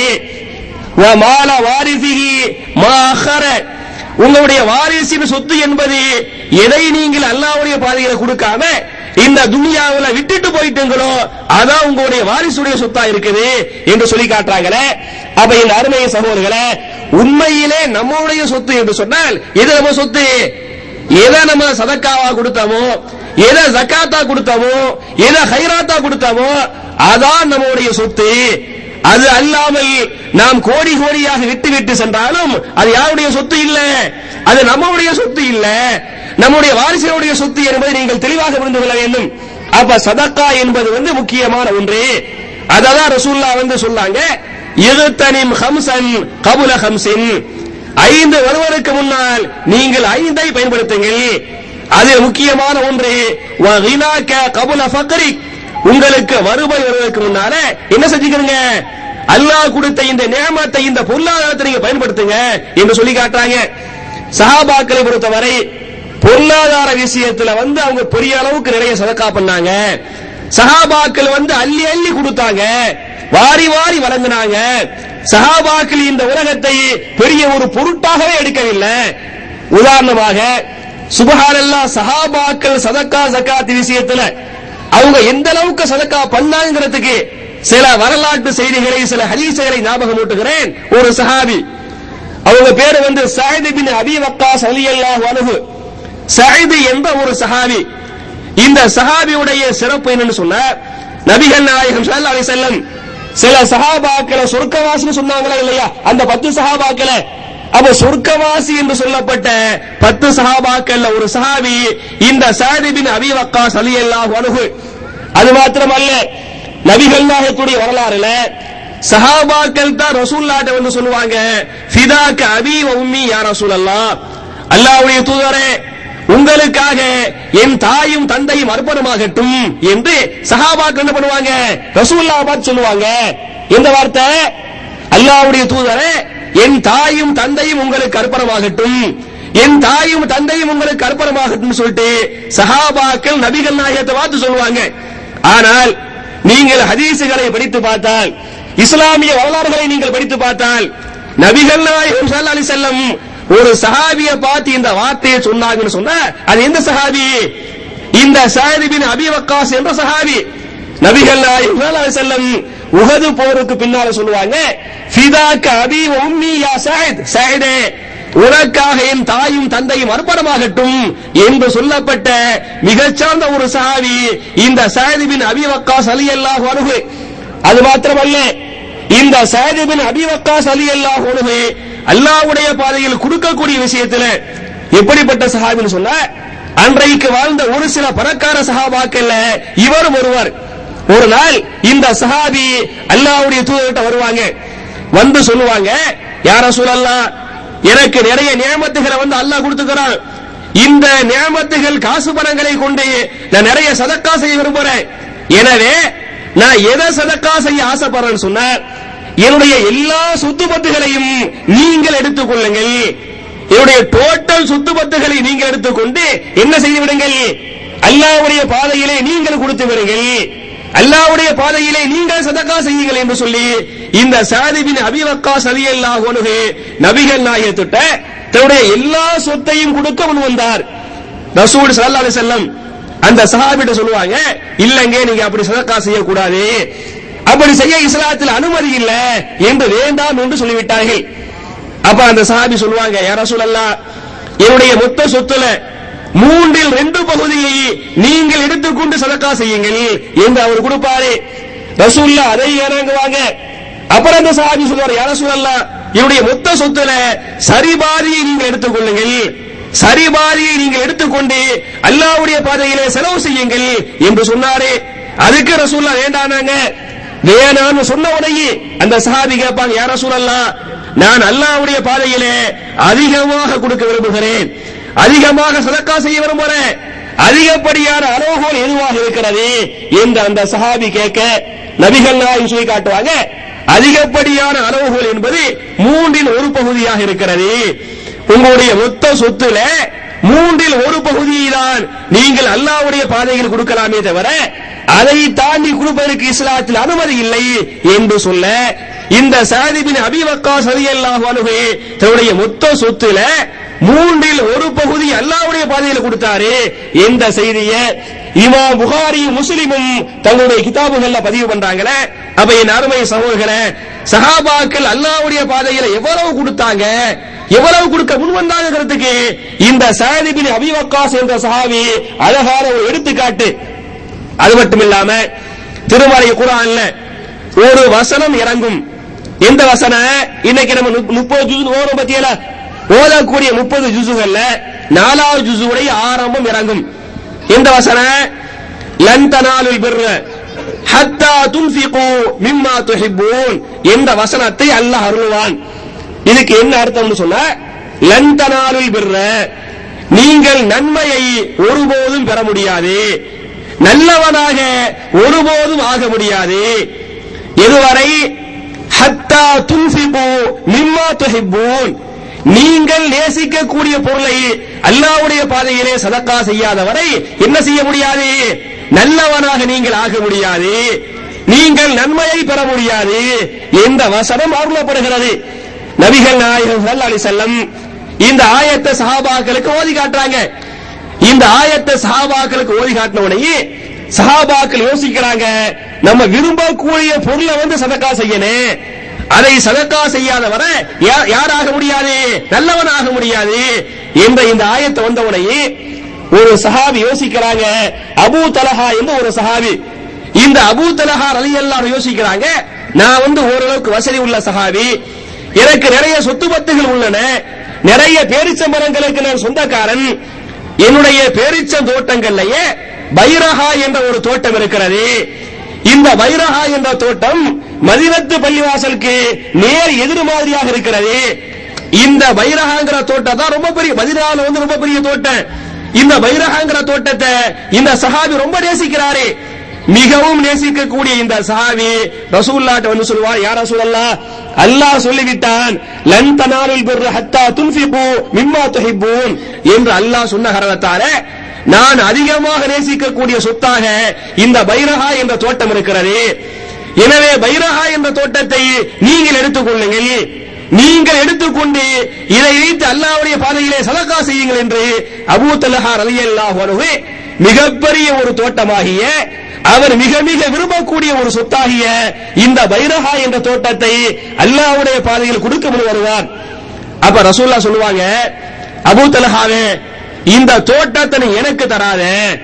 வ மால வாரிசிஹி மா அஹர உங்களுடைய வாரிசின் சொத்து என்பது எதை நீங்கள் அல்லாஹ்வுடைய பாதையில கொடுக்காம இந்த துனியாவுல விட்டுட்டு போயிட்டீங்களோ அதான் உங்களுடைய வாரிசுடைய சொத்தா இருக்குது என்று சொல்லி காட்டுறாங்களே அப்ப இந்த அருமைய சகோதரர்களே உண்மையிலே நம்முடைய சொத்து என்று சொன்னால் எது நம்ம சொத்து எதை நம்ம சதக்காவா கொடுத்தோமோ எதை ஜக்காத்தா கொடுத்தோமோ எதை ஹைராத்தா கொடுத்தோமோ அதான் நம்முடைய சொத்து அது அல்லாமல் நாம் கோடி கோடியாக விட்டு விட்டு சென்றாலும் அது யாருடைய சொத்து இல்ல அது நம்முடைய சொத்து இல்ல நம்முடைய வாரிசுகளுடைய சொத்து என்பதை நீங்கள் தெளிவாக புரிந்து கொள்ள வேண்டும் அப்ப சதக்கா என்பது வந்து முக்கியமான ஒன்று அததான் ரசூல்லா வந்து சொன்னாங்க இகுத்தனிம் ஹம்சன் கபுல ஹம்சின் ஐந்து வருவதற்கு முன்னால் நீங்கள் ஐந்தை பயன்படுத்துங்கள் அது முக்கியமான ஒன்று வகினாக்க கபுல ஃபக்ரி உங்களுக்கு வறுமை வருவதற்கு முன்னால என்ன செஞ்சுக்கிறீங்க அல்லாஹ் கொடுத்த இந்த நியமத்தை இந்த பொருளாதாரத்தை நீங்க பயன்படுத்துங்க என்று சொல்லி காட்டுறாங்க சஹாபாக்களை பொறுத்தவரை பொருளாதார விஷயத்துல வந்து அவங்க பெரிய அளவுக்கு நிறைய சதக்கா பண்ணாங்க சஹாபாக்கள் வந்து அள்ளி அள்ளி கொடுத்தாங்க வாரி வாரி வழங்கினாங்க சஹாபாக்கள் இந்த உலகத்தை பெரிய ஒரு பொருட்டாகவே எடுக்கவில்லை உதாரணமாக சுபஹானல்லா சஹாபாக்கள் சதக்கா ஜக்காத் விஷயத்துல அவங்க எந்த அளவுக்கு சதக்கா பண்ணாங்கிறதுக்கு சில வரலாற்று செய்திகளை சில ஹதீசுகளை ஞாபகம் ஊட்டுகிறேன் ஒரு சஹாபி அவங்க பேரு வந்து சஹித் பின் அபி வக்காஸ் ரலியல்லாஹு அன்ஹு சஹித் என்ற ஒரு சஹாபி இந்த சஹாபியுடைய சிறப்பு என்னன்னு சொன்னா நபிகள் நாயகம் ஸல்லல்லாஹு அலைஹி வஸல்லம் சில சஹாபாக்களை சொர்க்கவாசின்னு சொன்னாங்களா இல்லையா அந்த பத்து சஹாபாக்களை அப்ப சொர்க்கவாசி என்று சொல்லப்பட்ட பத்து சஹாபாக்கள்ல ஒரு சஹாபி இந்த சஹித் பின் அபி வக்காஸ் ரலியல்லாஹு அன்ஹு அது மாத்திரமல்ல நபிகள் நாயகத்துடைய வரலாறுல சஹாபாக்கள் தான் ரசூல்லாட்ட வந்து சொல்லுவாங்க ஃபிதாக்க அபி வ உம்மி யா ரசூலல்லாஹ் அல்லாஹ்வுடைய தூதரே உங்களுக்காக என் தாயும் தந்தையும் அர்ப்பணமாகட்டும் என்று சஹாபாக்கள் என்ன பண்ணுவாங்க ரசூல்லா பார்த்து சொல்லுவாங்க எந்த வார்த்தை அல்லாஹ்வுடைய தூதரே என் தாயும் தந்தையும் உங்களுக்கு அர்ப்பணமாகட்டும் என் தாயும் தந்தையும் உங்களுக்கு அர்ப்பணமாகட்டும் சொல்லிட்டு சஹாபாக்கள் நபிகள் நாயகத்தை பார்த்து சொல்லுவாங்க ஆனால் நீங்கள் ஹதீசுகளை படித்து பார்த்தால் இஸ்லாமிய வரலாறுகளை நீங்கள் படித்து பார்த்தால் நபிகள் நாயகம் ஸல்லல்லாஹு அலைஹி வஸல்லம் ஒரு சஹாபிய பார்த்து இந்த வார்த்தையை சொன்னாங்கன்னு சொன்னா அது எந்த சஹாபி இந்த சஹித் பின் அபி வக்காஸ் என்ற சஹாபி நபிகள் நாயகம் ஸல்லல்லாஹு அலைஹி வஸல்லம் உஹது போருக்கு பின்னால சொல்லுவாங்க ஃபிதாக்க அபி வ உம்மி யா சஹித் சஹிதே உனக்காக என் தாயும் தந்தையும் அர்ப்பணமாகட்டும் என்று சொல்லப்பட்ட மிகச்சார்ந்த ஒரு சஹாபி இந்த சஹித் பின் அபி வக்காஸ் ரலியல்லாஹு அன்ஹு அது மாத்திரமல்ல இந்த சஹித் பின் அபி வக்காஸ் ரலியல்லாஹு அன்ஹு அல்லாஹ்வுடைய பாதையில் கொடுக்கக்கூடிய விஷயத்துல எப்படிப்பட்ட சஹாபின்னு சொன்னா அன்றைக்கு வாழ்ந்த ஒரு சில பணக்கார சஹாபாக்கள்ல இவரும் ஒருவர் ஒரு நாள் இந்த சஹாபி அல்லாஹ்வுடைய தூதர்கிட்ட வருவாங்க வந்து சொல்லுவாங்க யார சொல்லலாம் எனக்கு நிறைய நியமத்துகளை வந்து அல்லாஹ் கொடுத்துக்கிறான் இந்த நியமத்துகள் காசு பணங்களை கொண்டு நான் நிறைய சதக்கா செய்ய விரும்புறேன் எனவே நான் எதை சதக்கா செய்ய ஆசைப்படுறேன்னு சொன்னா என்னுடைய எல்லா சொத்து பத்துகளையும் நீங்கள் எடுத்துக் கொள்ளுங்கள் என்னுடைய டோட்டல் சொத்து பத்துகளை நீங்கள் எடுத்துக்கொண்டு என்ன செய்து விடுங்கள் அல்லாஹ்வுடைய பாதையிலே நீங்கள் கொடுத்து விடுங்கள் அல்லாஹ்வுடைய பாதையிலே நீங்கள் சதக்கா செய்யுங்கள் என்று சொல்லி இந்த சாதிபின் அபிவக்காஸ் ரலியல்லாஹு அன்ஹு நபிகள் நாயகத்திட்ட தன்னுடைய எல்லா சொத்தையும் கொடுக்க முன் வந்தார் ரசூல் ஸல்லல்லாஹு அலைஹி வஸல்லம் அந்த சஹாபிட்ட சொல்லுவாங்க இல்லங்க நீங்க அப்படி சதக்கா செய்யக்கூடாது அப்படி செய்ய இஸ்லாத்தில் அனுமதி இல்ல என்று வேண்டாம் என்று சொல்லிவிட்டார்கள் அப்ப அந்த சஹாபி சொல்லுவாங்க யார் ரசூலல்லாஹ் என்னுடைய மொத்த சொத்துல மூன்றில் ரெண்டு பகுதியை நீங்கள் எடுத்துக்கொண்டு சதக்கா செய்யுங்கள் என்று அவர் கொடுப்பாரு ரசூல்லா அதை இறங்குவாங்க அப்புறம் அந்த சஹாபி சொல்லுவார் யார் ரசூலல்லாஹ் என்னுடைய மொத்த சொத்துல சரிபாதியை நீங்கள் எடுத்துக்கொள்ளுங்கள் சரிபாதியை நீங்கள் எடுத்துக்கொண்டு அல்லாஹ்வுடைய பாதையிலே செலவு செய்யுங்கள் என்று சொன்னாரு அதுக்கு ரசூல்லா வேண்டானாங்க வேணான்னு சொன்ன உடனே அந்த சஹாபி கேட்பாங்க யார் ரசூலல்லாஹ் நான் அல்லாஹ்வுடைய பாதையிலே அதிகமாக கொடுக்க விரும்புகிறேன் அதிகமாக சதக்கா செய்ய விரும்புகிறேன் அதிகப்படியான அளவுகோல் எதுவாக இருக்கிறது என்று அந்த சஹாபி கேட்க நபிகள் நாயகம் சொல்லி காட்டுவாங்க அதிகப்படியான அளவுகோல் என்பது மூன்றில் ஒரு பகுதியாக இருக்கிறது உங்களுடைய மொத்த சொத்துல மூன்றில் ஒரு பகுதியை தான் நீங்கள் அல்லாஹ்வுடைய பாதையில் கொடுக்கலாமே தவிர அதை தாண்டி கொடுப்பதற்கு இஸ்லாத்தில் அனுமதி இல்லை என்று சொல்ல இந்த சாதிபின் அபிவக்காஸ் ரலியல்லாஹு அன்ஹு தன்னுடைய மொத்த சொத்துல மூன்றில் ஒரு பகுதி அல்லாஹ்வுடைய பாதையில் கொடுத்தாரு என்ற செய்தியை இமாம் புகாரி முஸ்லிமும் தங்களுடைய கிதாபுகள்ல பதிவு பண்றாங்களே அப்ப என் அருமை சகோதரர்களே சஹாபாக்கள் அல்லாஹ்வுடைய பாதையில எவ்வளவு கொடுத்தாங்க எவ்வளவு கொடுக்க முன் வந்தாங்கிறதுக்கு இந்த சாதிபின் அபிவக்காஸ் என்ற சஹாபி அழகான ஒரு எடுத்துக்காட்டு அது மட்டும் இல்லாம திருமலை குரான்ல ஒரு வசனம் இறங்கும் எந்த வசனம் இன்னைக்கு நம்ம முப்- முப்பது ஜுசு ஓடும் பத்தியல ஓதக்கூடிய முப்பது ஜுசுகள்ல நாலாவது ஜுசுவுடைய ஆரம்பம் இறங்கும் எந்த வசனம் லன் தனாலுல் பிர்ர ஹத்தா துன்ஃபிகு மிம்மா துஹிப்பூன் என்ற வசனத்தை அல்லாஹ் அருள்வான் இதுக்கு என்ன அர்த்தம்னு சொன்னா லன் தனாலுல் பிர்ர நீங்கள் நன்மையை ஒருபோதும் பெற முடியாது நல்லவனாக ஒருபோதும் ஆக முடியாது எதுவரை ஹத்தா துன்ஃபிகு மிம்மா துஹிப்பூன் நீங்கள் நேசிக்கக்கூடிய பொருளை அல்லாஹ்வுடைய பாதையிலே சதக்கா செய்யாத வரை என்ன செய்ய முடியாது நல்லவனாக நீங்கள் ஆக முடியாது நீங்கள் நன்மையை பெற முடியாது என்ற வசனம் அருளப்படுகிறது நபிகள் நாயகம் ஸல்லல்லாஹு அலைஹி வஸல்லம் இந்த ஆயத்தை சஹாபாக்களுக்கு ஓதி காட்டுறாங்க இந்த ஆயத்தை சஹாபாக்களுக்கு ஓதி காட்டின உடனே சஹாபாக்கள் யோசிக்கிறாங்க நம்ம விரும்பக்கூடிய பொருளை வந்து சதக்கா செய்யணும் அதை சதக்கா செய்யாத வரை யா- யாராக முடியாது நல்லவனாக முடியாது என்ற இந்த ஆயத்தை வந்த உடனே ஒரு சஹாபி யோசிக்கிறாங்க அபூ தலஹா என்ற ஒரு சஹாபி இந்த அபூ தலஹா ரலியல்லாஹு யோசிக்கிறாங்க நான் வந்து ஓரளவுக்கு வசதி உள்ள சஹாபி எனக்கு நிறைய சொத்து பத்துகள் உள்ளன நிறைய பேரிச்சம்பரங்களுக்கு நான் சொந்தக்காரன் என்னுடைய பேரிச்சம் தோட்டங்கள்லயே பைரஹா என்ற ஒரு தோட்டம் இருக்கிறது இந்த பைரஹா என்ற தோட்டம் மதினத்து பள்ளிவாசலுக்கு நேர் எதிர் மாதிரியாக இருக்கிறது இந்த பைரஹாங்கிற தோட்டம் தான் ரொம்ப பெரிய மதினால வந்து ரொம்ப பெரிய தோட்டம் இந்த பைரஹாங்கிற தோட்டத்தை இந்த சஹாபி ரொம்ப நேசிக்கிறாரு மிகவும் நேசிக்கக்கூடிய இந்த சஹாபி ரசூல்லாட்ட வந்து சொல்லுவார் யார் ரசூலல்லா அல்லாஹ் சொல்லிவிட்டான் லன் தனாலுல் பிர்ர ஹத்தா துன்ஃபிகு மிம்மா துஹிப்பூன் என்று அல்லாஹ் சொன்ன காரணத்தால நான் அதிகமாக நேசிக்கக்கூடிய சொத்தாக இந்த பைரஹா என்ற தோட்டம் இருக்கிறது எனவே பைரஹா என்ற தோட்டத்தை நீங்கள் எடுத்துக்கொள்ளுங்கள் நீங்கள் எடுத்துக்கொண்டு இதை வைத்து அல்லாஹ்வுடைய பாதையிலே சதக்கா செய்யுங்கள் என்று அபூ தலஹா ரலியல்லாஹு அன்ஹு மிகப்பெரிய ஒரு தோட்டமாகிய அவர் மிக மிக விரும்பக்கூடிய ஒரு சொத்தாகிய இந்த பைரஹா என்ற தோட்டத்தை அல்லாஹ்வுடைய பாதையில் கொடுக்க முன் வருவார் அப்ப ரசூல்லா சொல்லுவாங்க அபூ தலஹாவே இந்த தோட்டத்தை நீ எனக்கு தராத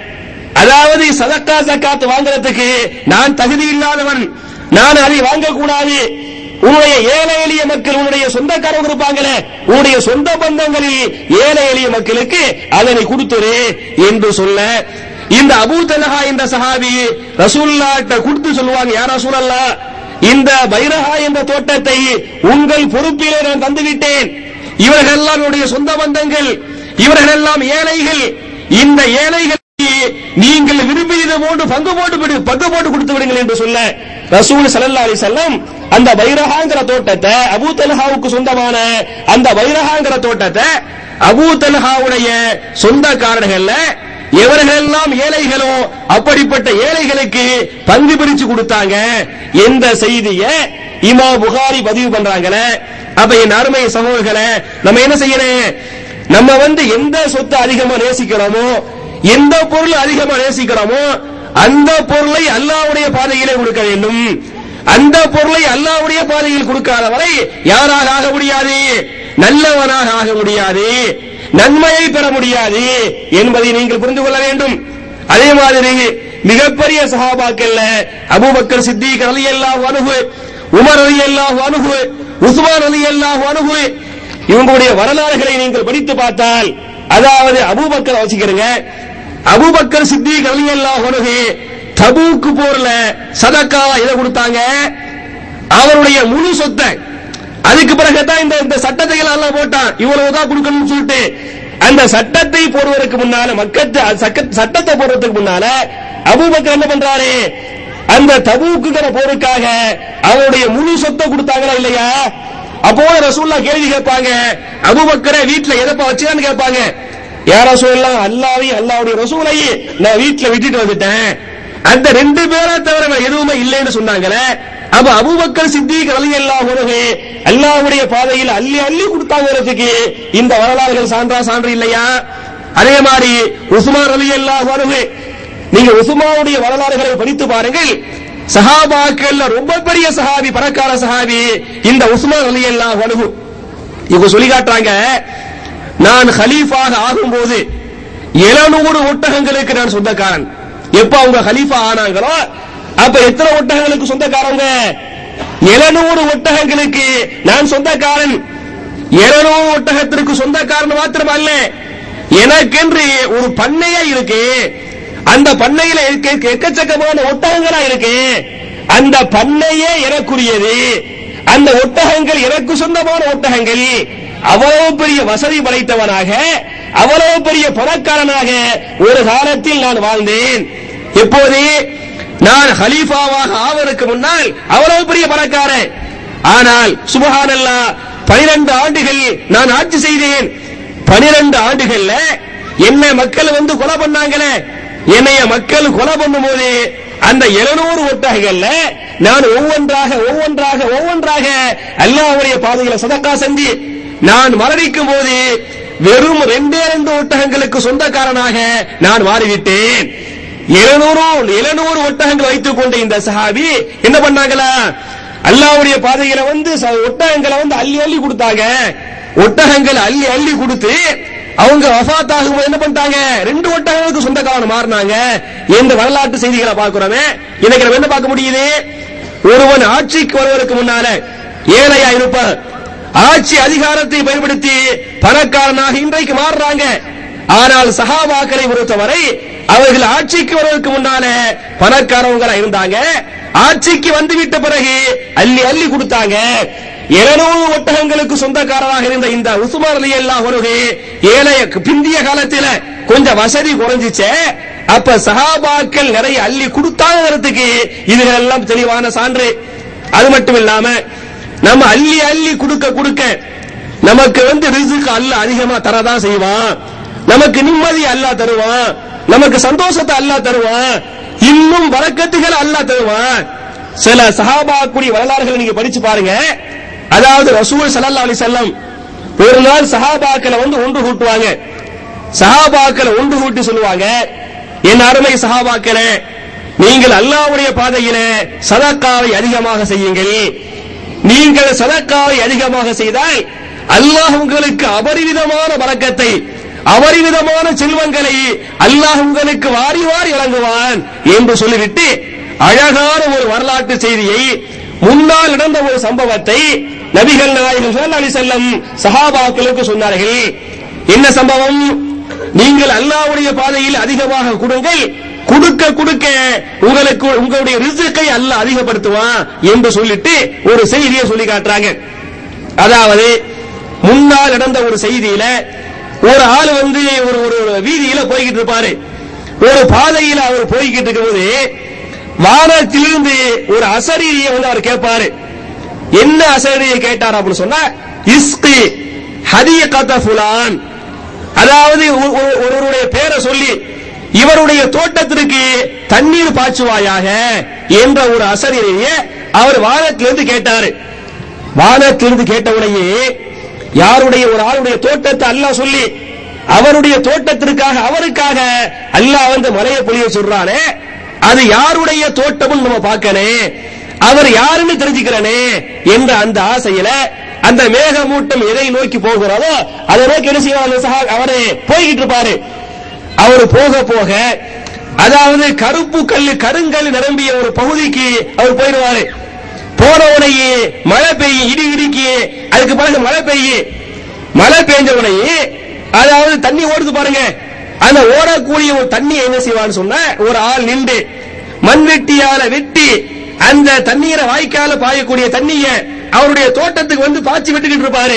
அதாவது சதக்கா ஜக்காத் வாங்குறதுக்கு நான் தகுதி இல்லாதவன் நான் அதை வாங்கக்கூடாது உன்னுடைய ஏழை எளிய மக்கள் உன்னுடைய சொந்தக்காரங்க இருப்பாங்களே உன்னுடைய சொந்த பந்தங்களில் ஏழை எளிய மக்களுக்கு அதனை கொடுத்துரு என்று சொல்ல இந்த அபூ தலஹா என்ற சஹாபி ரசூல்லாட்ட கொடுத்து சொல்லுவாங்க யார் ரசூலல்லா இந்த பைரஹா என்ற தோட்டத்தை உங்கள் பொறுப்பிலே நான் தந்துவிட்டேன் இவர்கள் எல்லாம் என்னுடைய சொந்த பந்தங்கள் இவர்கள் எல்லாம் ஏழைகள் இந்த ஏழைகளுக்கு நீங்கள் விரும்பியது போன்று பங்கு போட்டு விடு பங்கு போட்டு கொடுத்து விடுங்கள் என்று சொல்ல ரசூல் ஸல்லல்லாஹு அலைஹி வஸல்லம் அந்த பைரஹாங்கிற தோட்டத்தை அபூ தல்ஹாவுக்கு சொந்தமான அந்த பைரஹாங்கிற தோட்டத்தை அபூ தல்ஹாவுடைய சொந்தக்காரர்கள்ல எவர்களெல்லாம் ஏழைகளோ அப்படிப்பட்ட ஏழைகளுக்கு பங்கு பிரிச்சு கொடுத்தாங்க என்ற செய்தியை இமா புகாரி பதிவு பண்றாங்களே அப்ப என் அருமை சகோதரர்களே நம்ம என்ன செய்யணும் நம்ம வந்து எந்த சொத்தை அதிகமா நேசிக்கிறோமோ எந்த பொருள் அதிகமா நேசிக்கிறோமோ அந்த பொருளை அல்லாஹ்வுடைய பாதையிலே கொடுக்க வேண்டும் அந்த பொருளை அல்லாஹ்வுடைய பாதையில் கொடுக்காத வரை யாராக ஆக முடியாது நல்லவனாக ஆக முடியாது நன்மையை பெற முடியாது என்பதை நீங்கள் புரிந்து கொள்ள வேண்டும் அதே மாதிரி மிகப்பெரிய சஹாபாக்கள்ல அபூபக்கர் சித்திக் ரலியல்லாஹு அன்ஹு உமர் ரலியல்லாஹு அன்ஹு உஸ்மான் ரலியல்லாஹு அன்ஹு இவங்களுடைய வரலாறுகளை நீங்கள் படித்து பார்த்தால் அதாவது அபூபக்கர் வச்சுக்கிறீங்க அபூபக்கர் சித்திக் ரலியல்லாஹு அன்ஹு தபூக்கு போர்ல சதக்கா எதை கொடுத்தாங்க அவருடைய முழு சொத்தை அதுக்கு பிறகு தான் இந்த இந்த சட்டத்தை எல்லாம் போட்டான் இவ்வளவு தான் கொடுக்கணும்னு சொல்லிட்டு அந்த சட்டத்தை போடுவதற்கு முன்னால மக்கத்து சக்க- சட்டத்தை போடுறதுக்கு முன்னால அபூபக்கர் என்ன பண்றாரு அந்த தபூக்குங்கிற போருக்காக அவருடைய முழு சொத்தை கொடுத்தாங்களா இல்லையா அப்போ ரசூல்லா கேள்வி கேட்பாங்க அபூபக்கரை வீட்டுல எதப்பா வச்சுக்கான்னு கேட்பாங்க யார் ரசூல்லாம் அல்லாவையும் அல்லாவுடைய ரசூலையும் நான் வீட்டுல விட்டுட்டு வந்துட்டேன் அந்த ரெண்டு பேரா தவிர வேற எதுவுமே இல்லைன்னு சொன்னாங்களே அப்ப அபூபக்கர் சித்திக் ரலியல்லாஹு அன்ஹு அல்லாஹ்வுடைய பாதையில் அள்ளி அள்ளி கொடுத்தாங்கிறதுக்கு இந்த வரலாறுகள் சான்றா சான்று இல்லையா அதே மாதிரி உஸ்மான் ரலியல்லாஹு அன்ஹு நீங்க உஸ்மானுடைய வரலாறுகளை படித்து பாருங்கள் சஹாபாக்கள்ல ரொம்ப பெரிய சஹாபி பணக்கார சஹாபி இந்த உஸ்மான் ரலியல்லாஹு அன்ஹு இவங்க சொல்லி காட்டுறாங்க நான் ஹலீஃபாக ஆகும்போது 700 ஒட்டகங்களுக்கு நான் சொந்தக்காரன் எப்ப அவங்க ஹலீஃபா ஆனாங்களோ அப்ப எத்தனை ஒட்டகங்களுக்கு சொந்தக்காரங்க 700 ஒட்டகங்களுக்கு நான் சொந்தக்காரன் 700 ஒட்டகத்திற்கு சொந்தக்காரன் மாத்திரமல்ல எனக்கென்று ஒரு பண்ணையே இருக்கு அந்த பண்ணையில இருக்க எக்கச்சக்கமான ஒட்டகங்களா இருக்கு அந்த பண்ணையே எனக்குரியது அந்த ஒட்டகங்கள் எனக்கு சொந்தமான ஒட்டகங்கள் அவ்வளவு பெரிய வசதி படைத்தவனாக அவ்வளவு பெரிய பணக்காரனாக ஒரு காலத்தில் நான் வாழ்ந்தேன் எப்போது நான் ஹலீஃபாவாக ஆவதற்கு முன்னால் அவ்வளவு பெரிய பணக்காரன் ஆனால் சுபஹானல்லா பனிரெண்டு ஆண்டுகள் நான் ஆட்சி செய்தேன் பனிரெண்டு ஆண்டுகள்ல என்ன மக்கள் வந்து கொலை பண்ணாங்களே என்னைய மக்கள் கொலை பண்ணும்போது அந்த 700 ஒட்டகங்கள்ல நான் ஒவ்வொன்றாக ஒவ்வொன்றாக ஒவ்வொன்றாக அல்லாஹ்வுடைய பாதையில சதக்கா செஞ்சு நான் மரணிக்கும் போது வெறும் ரெண்டே ரெண்டு ஒட்டகங்களுக்கு சொந்தக்காரனாக நான் மாறிவிட்டேன் எழுநூறு எழுநூறு ஒட்டகங்கள் வைத்துக் கொண்ட இந்த சஹாபி என்ன பண்ணாங்களா அல்லாஹ்வுடைய பாதையில வந்து ச- ஒட்டகங்களை வந்து அள்ளி அள்ளி கொடுத்தாங்க ஒட்டகங்கள் அள்ளி அள்ளி கொடுத்து அவங்க வஃபாத் ஆகும்போது என்ன பண்ணிட்டாங்க ரெண்டு ஒட்டகங்களுக்கு சொந்தக்காரன் மாறினாங்க எந்த வரலாற்று செய்திகளை பார்க்கிறோமே இன்னைக்கு நம்ம என்ன பார்க்க முடியுது ஒருவன் ஆட்சிக்கு வருவதற்கு முன்னால ஏழையா இருப்பான் ஆட்சி அதிகாரத்தை பயன்படுத்தி பணக்காரனாக இன்றைக்கு மாறுறாங்க ஆனால் சஹாபாக்களை பொறுத்தவரை அவர்கள் ஆட்சிக்கு வருவதற்கு முன்னால பணக்காரவங்களா இருந்தாங்க ஆட்சிக்கு வந்துவிட்ட பிறகு அள்ளி அள்ளி கொடுத்தாங்க 700 ஒட்டகங்களுக்கு சொந்தக்காரராக இருந்த இந்த உஸ்மான் அலி அல்லாஹ் வருகை ஏழை பிந்திய காலத்தில கொஞ்சம் வசதி குறைஞ்சிச்சே அப்ப சஹாபாக்கள் நிறைய அள்ளி கொடுத்தாங்கிறதுக்கு இதுகள் எல்லாம் தெளிவான சான்று அது மட்டும் இல்லாம நம்ம அள்ளி அள்ளி கொடுக்க கொடுக்க நமக்கு வந்து ரிசுக்கு அல்ல அதிகமா தரதான் செய்வான் நமக்கு நிம்மதி அல்லாஹ் தருவான் நமக்கு சந்தோஷத்தை அல்லாஹ் தருவான் இன்னும் வரக்கத்துகள் அல்லாஹ் தருவான் சில சஹாபாக்குடைய வரலாறுகளை நீங்க படிச்சு பாருங்க அதாவது ரசூல் ஸல்லல்லாஹு அலைஹி வஸல்லம் ஒரு நாள் சஹாபாக்களை வந்து ஒன்று கூட்டுவாங்க சஹாபாக்களை ஒன்று கூட்டி சொல்லுவாங்க என் அருமை சஹாபாக்களே நீங்கள் அல்லாஹ்வுடைய பாதையிலே சதக்காவை அதிகமாக செய்யுங்கள் நீங்கள் சதக்காவை அதிகமாக செய்தால் அல்லாஹ் உங்களுக்கு அபரிவிதமான பறக்கத்தை அபரிவிதமான செல்வங்களை அல்லாஹ் உங்களுக்கு வாரி வாரி வழங்குவான் என்று சொல்லிவிட்டு அழகான ஒரு வரலாற்று செய்தியை முன்னால் நடந்த ஒரு சம்பவத்தை நபிகள் நாயகம் ஸல்லல்லாஹு அலைஹி வஸல்லம் சஹாபாக்களுக்கு சொன்னார்கள் என்ன சம்பவம் நீங்கள் அல்லாஹ்வுடைய பாதையில் அதிகமாக கொடுங்கள் கொடுக்க கொடுக்க உங்களுக்கு உங்களுடைய ரிசுக்கை அல்லாஹ் அதிகப்படுத்துவான் என்று சொல்லிட்டு ஒரு செய்தியை சொல்லி காட்டுறாங்க அதாவது முன்னால் நடந்த ஒரு செய்தியில ஒரு ஆள் வந்து ஒரு ஒரு ஒரு வீதியில போய்கிட்டு இருப்பாரு ஒரு பாதையில அவர் போய்கிட்டு இருக்கும்போது வானத்திலிருந்து ஒரு அசரீரியை வந்து அவர் கேட்பாரு என்ன அசரீரியை கேட்டார் அப்படின்னு சொன்னா இஸ்கி ஹதியகத ஃபுலான் அதாவது ஒரு- ஒரு- ஒருவருடைய பேரை சொல்லி இவருடைய தோட்டத்திற்கு தண்ணீர் பாய்ச்சுவாயாக என்ற ஒரு அசரீரியை அவர் வானத்திலிருந்து கேட்டாரு வானத்திலிருந்து கேட்டவுடனே யாருடைய ஒரு ஆளுடைய தோட்டத்தை அல்லாஹ் சொல்லி அவருடைய தோட்டத்திற்காக அவருக்காக அல்லாஹ் வந்து மலையை பொழிய சொல்றானே அது யாருடைய தோட்டம்னு நம்ம பார்க்கணும் அவர் யாருன்னு தெரிஞ்சுக்கிறனே என்ற அந்த ஆசையில அந்த மேகமூட்டம் எதை நோக்கி போகிறதோ அதை நோக்கி என்ன செய்வார் சஹா அவரு போய்கிட்டு இருப்பாரு அவர் போக போக அதாவது கருப்பு கல்லு கருங்கல் நிரம்பிய ஒரு பகுதிக்கு அவர் போயிடுவாரு போன உடனே மழை பெய்யும் இடி இடிக்கு அதுக்கு பிறகு மழை பெய்யும் மழை பெய்ஞ்ச உடனே அதாவது தண்ணி ஓடுது பாருங்க அந்த ஓடக்கூடிய ஒரு தண்ணி என்ன செய்வான்னு சொன்னா ஒரு ஆள் நின்று மண்வெட்டியால வெட்டி அந்த தண்ணீரை வாய்க்கால பாயக்கூடிய தண்ணிய அவருடைய தோட்டத்துக்கு வந்து பாய்ச்சி விட்டுக்கிட்டு இருப்பாரு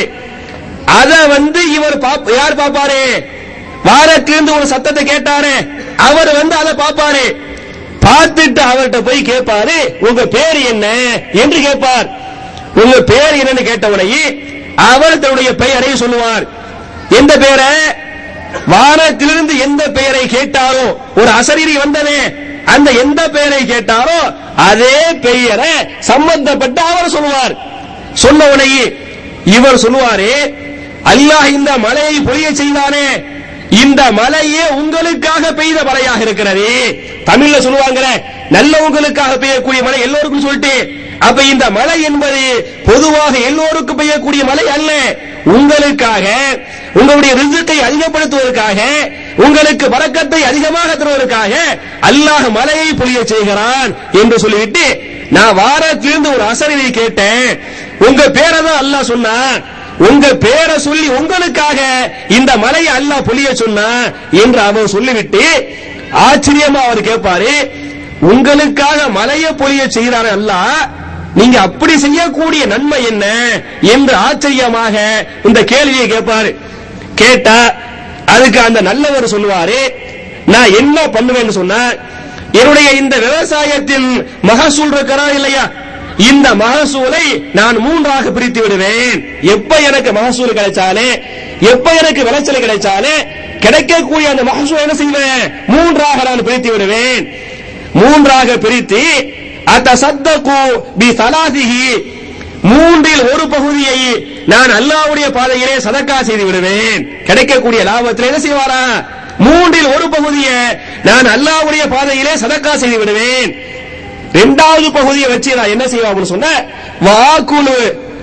அத வந்து இவர் பாப்- யார் பாப்பாரு வாரத்திலிருந்து ஒரு சத்தத்தை கேட்டாரு அவர் வந்து அதை பாப்பாரு பார்த்துட்டு அவர்கிட்ட போய் கேட்பாரு உங்க பேர் என்ன என்று கேட்பார் உங்க பேர் என்னன்னு கேட்ட உடனே அவர் தன்னுடைய பெயரை சொல்லுவார் எந்த பெயரை வானத்திலிருந்து எந்த பெயரை கேட்டாரோ ஒரு அசரீரி வந்ததே அந்த எந்த பெயரை கேட்டாரோ அதே பெயரை சம்பந்தப்பட்ட அவர் சொல்லுவார் சொன்ன உடனே இவர் சொல்லுவாரு அல்லாஹ் இந்த மலையை பொழிய செய்தானே இந்த மலையே உங்களுக்காக பெய்த மழையாக இருக்கிறது தமிழ்ல சொல்லுவாங்க நல்லவங்களுக்காக பெய்யக்கூடிய மழை எல்லோருக்கும் சொல்லிட்டு அப்ப இந்த மழை என்பது பொதுவாக எல்லோருக்கும் பெய்யக்கூடிய மழை அல்ல உங்களுக்காக உங்களுடைய ரிசுக்கை அதிகப்படுத்துவதற்காக உங்களுக்கு வரக்கத்தை அதிகமாக தருவதற்காக அல்லாஹ் மலையை பொழிய செய்கிறான் என்று சொல்லிவிட்டு நான் வாரத்திலிருந்து ஒரு அசரிவை கேட்டேன் உங்க பேரை தான் அல்லாஹ் சொன்னான் உங்க பேரை சொல்லி உங்களுக்காக இந்த மலையை அல்லாஹ் பொழிய சொன்னா என்று அவர் சொல்லிவிட்டு ஆச்சரியமா அவர் கேட்பாரு உங்களுக்காக மலையை பொழிய செய்கிறாரு அல்லாஹ் நீங்க அப்படி செய்யக்கூடிய நன்மை என்ன என்று ஆச்சரியமாக இந்த கேள்வியை கேட்பாரு கேட்டா அதுக்கு அந்த நல்லவர் சொல்லுவாரு நான் என்ன பண்ணுவேன்னு சொன்னா என்னுடைய இந்த விவசாயத்தின் மகசூல் இருக்கிறா இல்லையா இந்த மகசூலை நான் மூன்றாக பிரித்து விடுவேன் எப்ப எனக்கு மகசூல் கிடைச்சாலே எப்ப எனக்கு விளைச்சல் கிடைச்சாலே கிடைக்கக்கூடிய அந்த மகசூல் என்ன செய்வேன் மூன்றாக நான் பிரித்து விடுவேன் மூன்றாக பிரித்து அத்த சத்தகு பி சலாதிஹி மூன்றில் ஒரு பகுதியை நான் அல்லாஹ்வுடைய பாதையிலே சதக்கா செய்து விடுவேன் கிடைக்கக்கூடிய லாபத்தில் என்ன செய்வாரா மூன்றில் ஒரு பகுதியை நான் அல்லாஹ்வுடைய பாதையிலே சதக்கா செய்து விடுவேன் இரண்டாவது பகுதியை வச்சு நான் என்ன செய்வேன் அப்படின்னு சொன்ன வாக்குலு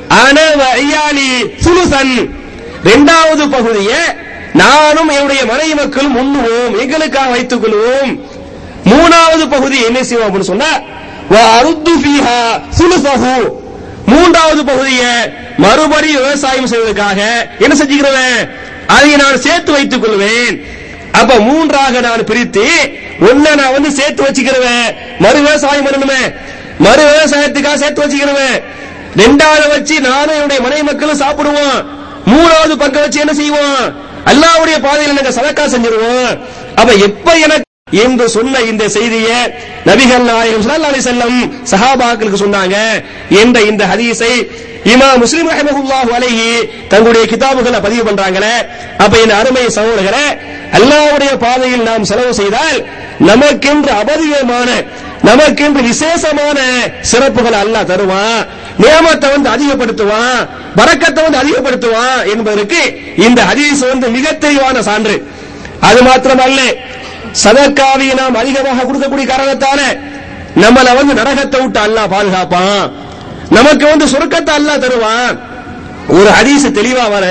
அனவ ஐயாலி சுலுசன் இரண்டாவது பகுதியை நானும் என்னுடைய மனைவி மக்களும் உண்ணுவோம் எங்களுக்காக வைத்துக் கொள்வோம் மூணாவது பகுதி என்ன செய்வோம் அப்படின்னு சொன்னா அருத்து ஃபீஹா சுலுசஹு மூன்றாவது பகுதியை மறுபடியும் விவசாயம் செய்வதற்காக என்ன செஞ்சுக்கிறேன் அதை நான் சேர்த்து வைத்துக் கொள்வேன் அப்ப மூன்றாக நான் பிரித்து ஒன்ன நான் வந்து சேர்த்து வச்சுக்கிறேன் மறு விவசாயம் பண்ணணுமே மறு விவசாயத்துக்காக சேர்த்து வச்சுக்கிறேன் ரெண்டாவது வச்சு நானும் என்னுடைய மனைவி மக்களும் சாப்பிடுவோம் மூணாவது பக்கம் வச்சு என்ன செய்வோம் அல்லாவுடைய பாதையில் நாங்க சதக்கா செஞ்சிருவோம் அப்ப எப்ப எனக்கு என்று சொன்ன இந்த செய்தியை நபிகள் நாயகம் ஸல்லல்லாஹு அலைஹி வஸல்லம் சஹாபாக்களுக்கு சொன்னாங்க என்ற இந்த ஹதீஸை இமாம் முஸ்லிம் ரஹ்மத்துல்லாஹு அலைஹி தங்களுடைய கிதாபுகளை பதிவு பண்றாங்களே அப்ப என் அருமை சகோதரர்களே அல்லாஹ்வுடைய பாதையில் நாம் செலவு செய்தால் நமக்கென்று அபரிதமான நமக்கென்று விசேஷமான சிறப்புகளை அல்லாஹ் தருவான் நியமத்தை வந்து அதிகப்படுத்துவான் பரக்கத்தை வந்து அதிகப்படுத்துவான் என்பதற்கு இந்த ஹதீஸ் வந்து மிக தெளிவான சான்று அது மாத்திரமல்ல சதக்காவை நாம் அதிகமாக கொடுக்கக்கூடிய காரணத்தால நம்மள வந்து நரகத்தை விட்டு அல்லாஹ் பாதுகாப்பான் நமக்கு வந்து சுருக்கத்தை அல்லாஹ் தருவான் ஒரு ஹதீஸ் தெளிவா வர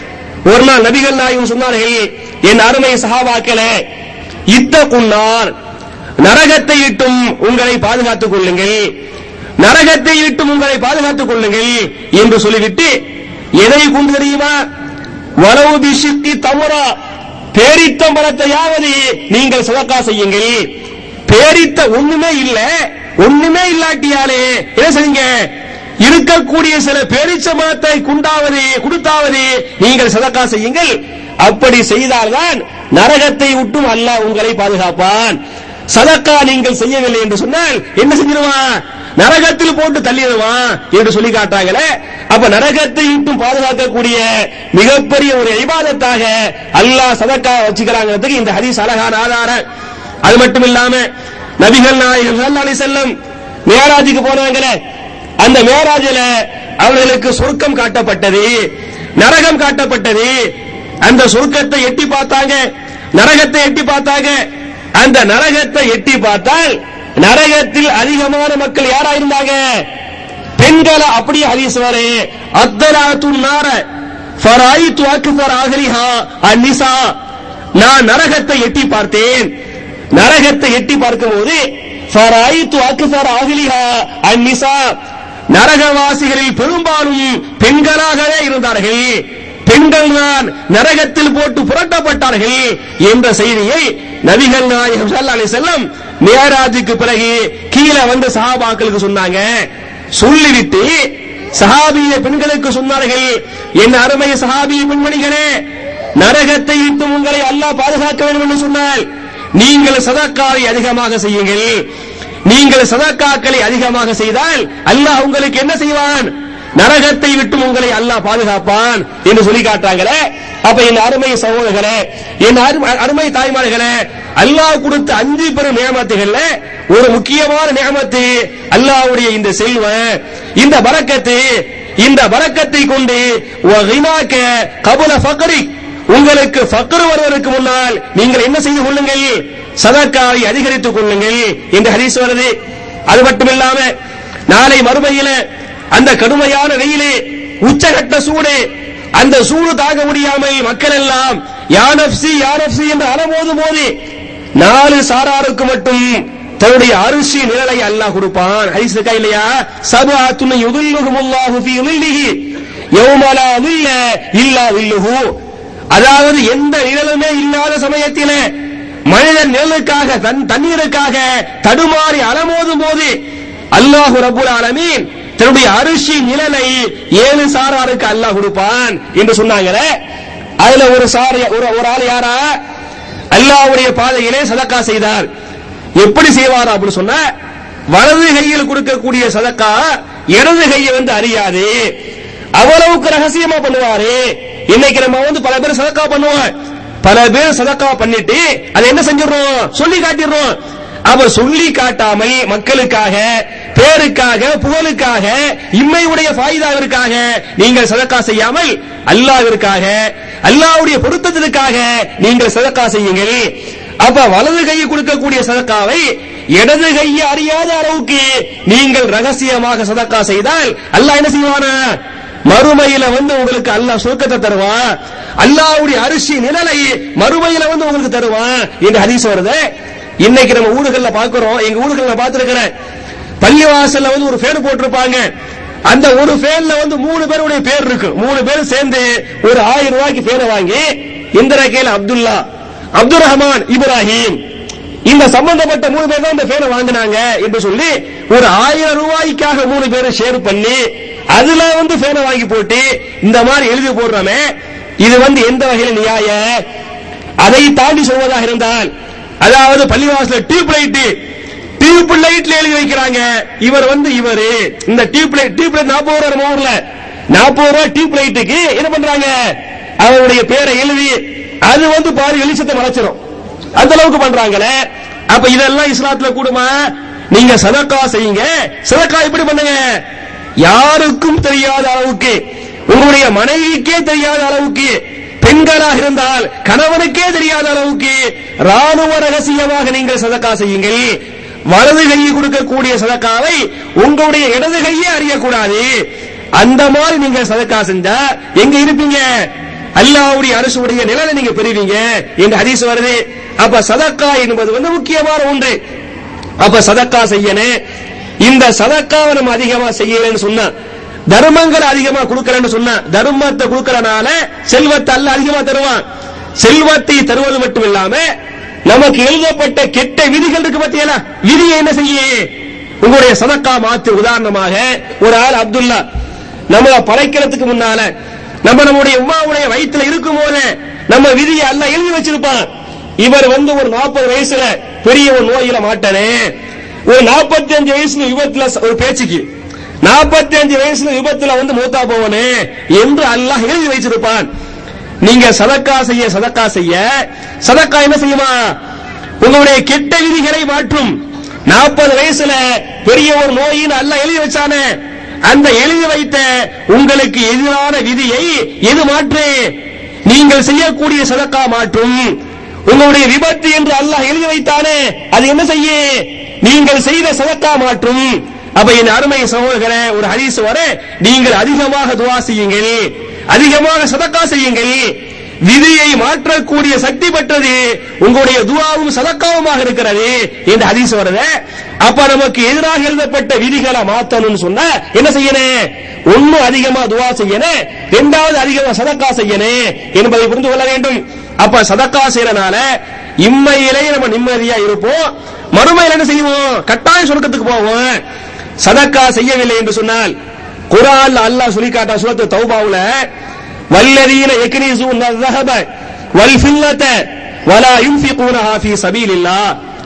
ஒரு நாள் நபிகள் நாயகம் சொன்னார்கள் என் அருமை சஹாபாக்களே இத்த குன்னார் நரகத்தை விட்டும் உங்களை பாதுகாத்துக் கொள்ளுங்கள் நரகத்தை விட்டும் உங்களை பாதுகாத்துக் கொள்ளுங்கள் என்று சொல்லிவிட்டு எதை கொண்டு தெரியுமா வலவு பிஷித்தி தமுரா பேரித்தம் பழத்தையாவது நீங்கள் சதக்கா செய்யுங்கள் பேரித்த ஒண்ணுமே இல்ல ஒண்ணுமே இல்லாட்டியாலே என்ன செய்யுங்க இருக்கக்கூடிய சில பேரிச்ச மரத்தை குண்டாவது கொடுத்தாவது நீங்கள் சதக்கா செய்யுங்கள் அப்படி செய்தால்தான் நரகத்தை விட்டும் அல்லாஹ் உங்களை பாதுகாப்பான் சதக்கா நீங்கள் செய்யவில்லை என்று சொன்னால் என்ன செஞ்சிருவான் நரகத்தில் போட்டு தள்ளிடுவான் என்று சொல்லி காட்டாங்களே அப்ப நரகத்தை விட்டும் பாதுகாக்கக்கூடிய மிகப்பெரிய ஒரு இபாதத்தாக அல்லாஹ் சதக்கா வச்சுக்கிறாங்கிறதுக்கு இந்த ஹதீஸ் அழகான ஆதாரம் அது மட்டும் இல்லாம நபிகள் நாயகம் ஸல்லல்லாஹு அலைஹி வஸல்லம் மேராஜுக்கு போனாங்களே அந்த மேராஜில அவர்களுக்கு சொர்க்கம் காட்டப்பட்டது நரகம் காட்டப்பட்டது அந்த சொர்க்கத்தை எட்டி பார்த்தாங்க நரகத்தை எட்டி பார்த்தாங்க அந்த நரகத்தை எட்டி பார்த்தால் நரகத்தில் அதிகமான மக்கள் யாரா இருந்தாங்க பெண்களை அப்படியே ஹதீஸ் வரு அத்தலாத்து நார ஃபராயித்து அக்பர் ஆகரிஹா அந்நிசா நான் நரகத்தை எட்டி பார்த்தேன் நரகத்தை எட்டி பார்க்கும்போது ஃபராயித்து அக்பர் ஆகலிஹா அந்நிசா நரகவாசிகளில் பெரும்பாலும் பெண்களாகவே இருந்தார்கள் பெண்கள் தான் நரகத்தில் போட்டு புரட்டப்பட்டார்கள் என்ற செய்தியை நபிகள் நாயகம் ஸல்லல்லாஹு அலைஹி வஸல்லம் மியராஜுக்கு பிறகு கீழே வந்து சஹாபாக்களுக்கு சொன்னாங்க சொல்லிவிட்டு சஹாபிய பெண்களுக்கு சொன்னார்கள் என் அருமை சஹாபிய பெண்மணிகளே நரகத்தை விட்டு உங்களை அல்லாஹ் பாதுகாக்க வேண்டும் என்று சொன்னால் நீங்கள் சதக்காவை அதிகமாக செய்யுங்கள் நீங்கள் சதக்காக்களை அதிகமாக செய்தால் அல்லாஹ் உங்களுக்கு என்ன செய்வான் நரகத்தை விட்டு உங்களை அல்லாஹ் பாதுகாப்பான் என்று சொல்லி காட்டுறாங்களே அப்ப என் அருமை சகோதரர்களே என் அரு- அருமை தாய்மார்களே அல்லாஹ் கொடுத்த அஞ்சு பெரும் நியமத்துகள்ல ஒரு முக்கியமான நியமத்து அல்லாஹ்வுடைய இந்த செல்வம் இந்த பரக்கத்து இந்த பரக்கத்தை கொண்டு வகினாக்க கபுல ஃபக்ரி உங்களுக்கு ஃபக்ர் வருவதற்கு முன்னால் நீங்கள் என்ன செய்து கொள்ளுங்கள் சதக்காவை அதிகரித்துக் கொள்ளுங்கள் என்று ஹதீஸ் வருது அது மட்டுமில்லாம நாளை மறுமையில அந்த கடுமையான வெயிலே உச்சகட்ட சூடு அந்த சூடு தாங்க முடியாமல் மக்கள் எல்லாம் யானப்சி யானப்சி என்று அலமோதும் போது நாலு சாராருக்கு மட்டும் தன்னுடைய அரிசி நிழலை அல்லாஹ் கொடுப்பான் ஹதீஸ் இருக்கா இல்லையா சபாத்துன் யுதில்லுஹுமுல்லாஹு ஃபீ ظில்லிஹி யௌம லா ظில்ல இல்லா ظில்லுஹு அதாவது எந்த நிழலுமே இல்லாத சமயத்திலே மனிதன் நிழலுக்காக தன் தண்ணீருக்காக தடுமாறி அலமோதும் போது அல்லாஹு ரப்புல் ஆலமீன் தன்னுடைய அரிசி நிழலை ஏழு சாராருக்கு அல்லாஹ் கொடுப்பான் என்று சொன்னாங்களே அதுல ஒரு சார் ஒரு ஒரு ஆள் யாரா அல்லாஹ்வுடைய பாதையிலே சதக்கா செய்தார் எப்படி செய்வார் அப்படின்னு சொன்னா வலது கையில் கொடுக்கக்கூடிய சதக்கா இடது கையை வந்து அறியாது அவ்வளவுக்கு ரகசியமா பண்ணுவாரு இன்னைக்கு நம்ம வந்து பல பேர் சதக்கா பண்ணுவோம் பல பேர் சதக்கா பண்ணிட்டு அதை என்ன செஞ்சிடறோம் சொல்லி காட்டிடுறோம் அவர் சொல்லி காட்டாமல் மக்களுக்காக பேருக்காக புகழுக்காக இம்மையுடைய ஃபாயிதாவிற்காக நீங்கள் சதக்கா செய்யாமல் அல்லாஹ்விற்காக அல்லாஹ்வுடைய பொருத்தத்திற்காக நீங்கள் சதக்கா செய்யுங்கள் அப்ப வலது கையை கொடுக்கக்கூடிய சதக்காவை இடது கையை அறியாத அளவுக்கு நீங்கள் ரகசியமாக சதக்கா செய்தால் அல்லாஹ் என்ன செய்வானா மறுமையில வந்து உங்களுக்கு அல்லாஹ் சுருக்கத்தை தருவான் அல்லாஹ்வுடைய அரிசி நிழலை மறுமையில வந்து உங்களுக்கு தருவான் என்று ஹதீஸ் வருது இன்னைக்கு நம்ம ஊர்கள்ல பாக்குறோம் எங்க ஊர்கள்ல பார்த்திருக்கிறேன் பள்ளிவாசல்ல வந்து ஒரு ஃபேன் போட்டிருப்பாங்க அந்த ஒரு ஃபேன்ல வந்து மூணு பேருடைய பேர் இருக்கு மூணு பேர் சேர்ந்து ஒரு ஆயிரம் ரூபாய்க்கு ஃபேனை வாங்கி இந்த ரகையில அப்துல்லா அப்துல் ரஹ்மான் இப்ராஹிம் இந்த சம்பந்தப்பட்ட மூணு பேர் தான் இந்த ஃபேனை வாங்கினாங்க என்று சொல்லி ஒரு ஆயிரம் ரூபாய்க்காக மூணு பேரை ஷேர் பண்ணி அதுல வந்து ஃபேனை வாங்கி போட்டு இந்த மாதிரி எழுதி போடுறோமே இது வந்து எந்த வகையில நியாயம் அதை தாண்டி சொல்வதாக இருந்தால் அதாவது பள்ளிவாசல டியூப் லைட் டியூப் லைட்ல எழுதி வைக்கிறாங்க இவர் வந்து இவரு இந்த டியூப் லைட் டியூப் லைட் நாற்பது ரூபா நம்ம ஊர்ல நாற்பது ரூபா டியூப் லைட்டுக்கு என்ன பண்றாங்க அவருடைய பேரை எழுதி அது வந்து பாரு வெளிச்சத்தை மறைச்சிரும் அந்த அளவுக்கு பண்றாங்களே அப்ப இதெல்லாம் இஸ்லாத்துல கூடுமா நீங்க சதக்கா செய்யுங்க சதக்கா எப்படி பண்ணுங்க யாருக்கும் தெரியாத அளவுக்கு உங்களுடைய மனைவிக்கே தெரியாத அளவுக்கு பெண்களாக இருந்தால் கணவனுக்கே தெரியாத அளவுக்கு ராணுவ ரகசியமாக நீங்கள் சதக்கா செய்யுங்கள் வலது கையை கொடுக்கக்கூடிய சதக்காவை உங்களுடைய இடது கையே அறியக்கூடாது அந்த மாதிரி நீங்க சதக்கா செஞ்சா எங்க இருப்பீங்க அல்லாஹ்வுடைய அரசுடைய நிழலை நீங்க பெறுவீங்க என்று ஹதீஸ் வருது அப்ப சதக்கா என்பது வந்து முக்கியமான ஒன்று அப்ப சதக்கா செய்யணும் இந்த சதக்காவை நம்ம அதிகமா செய்யலன்னு சொன்னா தர்மங்கள் அதிகமா கொடுக்கறேன்னு சொன்னா தர்மத்தை கொடுக்கறனால செல்வத்தை அல்ல அதிகமா தருவான் செல்வத்தை தருவது மட்டும் இல்லாம நமக்கு எழுதப்பட்ட கெட்ட விதிகள் இருக்கு பத்தியலா விதியை என்ன செய்ய உங்களுடைய சதக்கா மாத்து உதாரணமாக ஒரு ஆள் அப்துல்லா நம்மள படைக்கிறதுக்கு முன்னால நம்ம நம்முடைய உமாவுடைய வயிற்றுல இருக்கும் போது நம்ம விதியை அல்ல எழுதி வச்சிருப்பான் இவர் வந்து ஒரு நாற்பது வயசுல பெரிய ஒரு நோயில மாட்டானே ஒரு நாற்பத்தி அஞ்சு வயசுல விபத்துல ஒரு பேச்சுக்கு நாற்பத்தி அஞ்சு வயசுல விபத்துல வந்து மூத்தா போவனே என்று அல்லாஹ் எழுதி வச்சிருப்பான் நீங்க சதக்கா செய்ய சதக்கா செய்ய சதக்கா என்ன செய்யுமா உங்களுடைய கெட்ட விதிகளை மாற்றும் நாற்பது வயசுல பெரிய ஒரு நோயின்னு அல்லாஹ் எழுதி வச்சானே அந்த எழுதி வைத்த உங்களுக்கு எதிரான விதியை எது மாற்று நீங்கள் செய்யக்கூடிய சதக்கா மாற்றும் உங்களுடைய விபத்து என்று அல்லாஹ் எழுதி வைத்தானே அது என்ன செய்ய நீங்கள் செய்த சதக்கா மாற்றும் அப்ப என் அருமை சகோதரரே ஒரு ஹதீஸ் வர நீங்கள் அதிகமாக துவா செய்யுங்கள் அதிகமாக சதக்கா செய்யுங்கள் விதியை மாற்றக்கூடிய சக்தி பெற்றது உங்களுடைய துவாவும் சதக்காவுமாக இருக்கிறது என்று ஹதீஸ் வருது அப்ப நமக்கு எதிராக எழுதப்பட்ட விதிகளை மாத்தணும்னு சொன்னா என்ன செய்யணும் ஒண்ணு அதிகமா துவா செய்யணும் இரண்டாவது அதிகமா சதக்கா செய்யணும் என்பதை புரிந்து கொள்ள வேண்டும் அப்ப சதக்கா செய்யறனால இம்மையிலே நம்ம நிம்மதியா இருப்போம் மறுமையில என்ன செய்வோம் கட்டாய சொர்க்கத்துக்கு போவோம் சதக்கா செய்யவில்லை என்று சொன்னால் குரான் அல்லாஹ் சொல்லி காட்டா சூரத்து தௌபாவுல வல்லதீன யக்னிசூன الذهب والفضة ولا ينفقونها في سبيل الله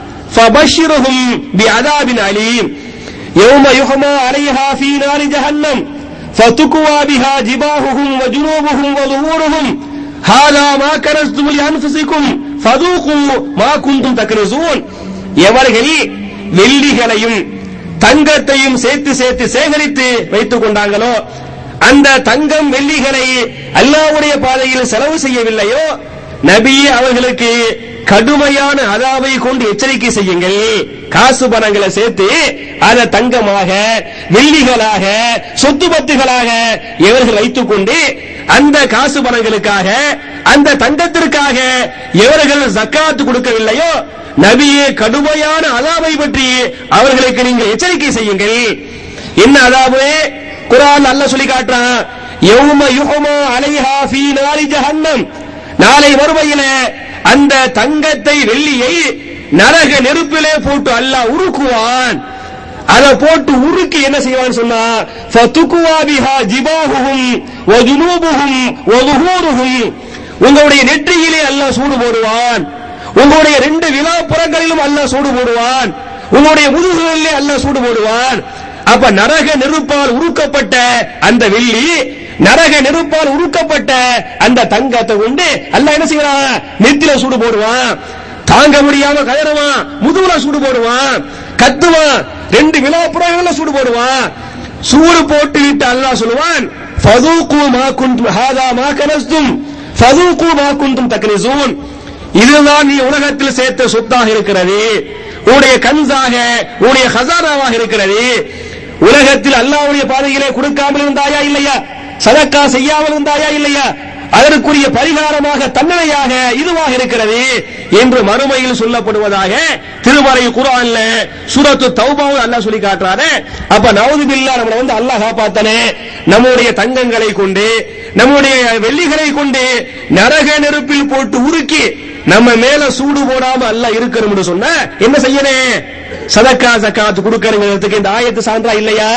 فبشرهم بعذاب أليم يوم يحمى عليها في نار جهنم فتكوى بها جباههم وجنوبهم وظهورهم هذا ما كنزتم لأنفسكم فذوقوا ما كنتم تكنزون எவர்கள் வெள்ளிகளையும் தங்கத்தையும் சேர்த்து சேர்த்து சேகரித்து வைத்துக் கொண்டாங்களோ அந்த தங்கம் வெள்ளிகளை அல்லாஹ்வுடைய பாதையில் செலவு செய்யவில்லையோ நபியே அவர்களுக்கு கடுமையான அதாவை கொண்டு எச்சரிக்கை செய்யுங்கள் காசு பணங்களை சேர்த்து அதை தங்கமாக வெள்ளிகளாக சொத்து பத்துகளாக இவர்கள் வைத்துக் கொண்டு அந்த காசு பணங்களுக்காக அந்த தங்கத்திற்காக இவர்கள் ஜக்காத்து கொடுக்கவில்லையோ நபியே கடுமையான அதாவை பற்றி அவர்களுக்கு நீங்கள் எச்சரிக்கை செய்யுங்கள் என்ன அதாவு குரான் அல்ல சொல்லி காட்டுறான் யௌம யுஹமா அலைஹா ஃபீ நாரி ஜஹன்னம் நாளை மறுமையில அந்த தங்கத்தை வெள்ளியை நரக நெருப்பிலே போட்டு அல்லாஹ் உருக்குவான் அதை போட்டு உருக்கி என்ன செய்வான்னு சொன்னா ஃபதுகுவா பிஹா ஜிபாஹுஹும் வ ஜுனூபுஹும் வ ظுஹூருஹும் உங்களுடைய நெற்றியிலே அல்லாஹ் சூடு போடுவான் உங்களுடைய ரெண்டு விழாப்புறங்களிலும் அல்லாஹ் சூடு போடுவான் உங்களுடைய முதுகுகளிலே அல்லாஹ் சூடு போடுவான் அப்ப நரக நெருப்பால் உருக்கப்பட்ட அந்த வெள்ளி நரக நெருப்பால் உருக்கப்பட்ட அந்த தங்கத்தை கொண்டு அல்லாஹ் என்ன செய்யறான் நெத்தில சூடு போடுவான் தாங்க முடியாம கதறுவான் முதுகுல சூடு போடுவான் கத்துவான் ரெண்டு விழாப்புறங்கள சூடு போடுவான் சூடு போட்டு விட்டு அல்லாஹ் சொல்லுவான் ஃபதூகு மா குன்தும் ஹாதா மா கனஸ்தும் ஃபதூகு மா குன்தும் தக்னிசூன் இதுதான் நீ உலகத்தில் சேர்த்த சொத்தாக இருக்கிறது உன்னுடைய கன்சாக உன்னுடைய ஹசானாவாக இருக்கிறது உலகத்தில் அல்லாஹ்வுடைய பாதையிலே கொடுக்காமல் இருந்தாயா இல்லையா சதக்கா செய்யாமல் இருந்தாயா இல்லையா அதற்குரிய பரிகாரமாக தண்டனையாக இதுவாக இருக்கிறது என்று மறுமையில் சொல்லப்படுவதாக திருமறை குரான்ல சூரத்து தௌபாவும் அல்லாஹ் சொல்லி காட்டுறாரு அப்ப நவது பில்லா நம்மளை வந்து அல்லாஹ் காப்பாத்தனே நம்முடைய தங்கங்களை கொண்டு நம்முடைய வெள்ளிகளை கொண்டு நரக நெருப்பில் போட்டு உருக்கி நம்ம மேல சூடு போடாம அல்லாஹ் இருக்கணும்னு சொன்ன என்ன செய்யணும் சதக்கா சக்காத்து கொடுக்கறதுக்கு இந்த ஆயத்து சான்றா இல்லையா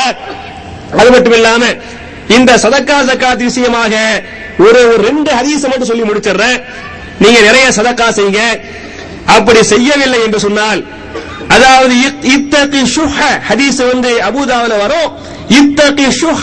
அது மட்டும் இல்லாம இந்த சதக்கா சக்காத் விஷயமாக ஒரு ஒரு ரெண்டு ஹதீஸை மட்டும் சொல்லி முடிச்சிடுறேன் நீங்க நிறைய சதக்கா செய்யுங்க அப்படி செய்யவில்லை என்று சொன்னால் அதாவது இத்- இத்தகி ஷுஹ ஹதீஸ் வந்து அபூதாவுல வரும் இத்தகி ஷுஹ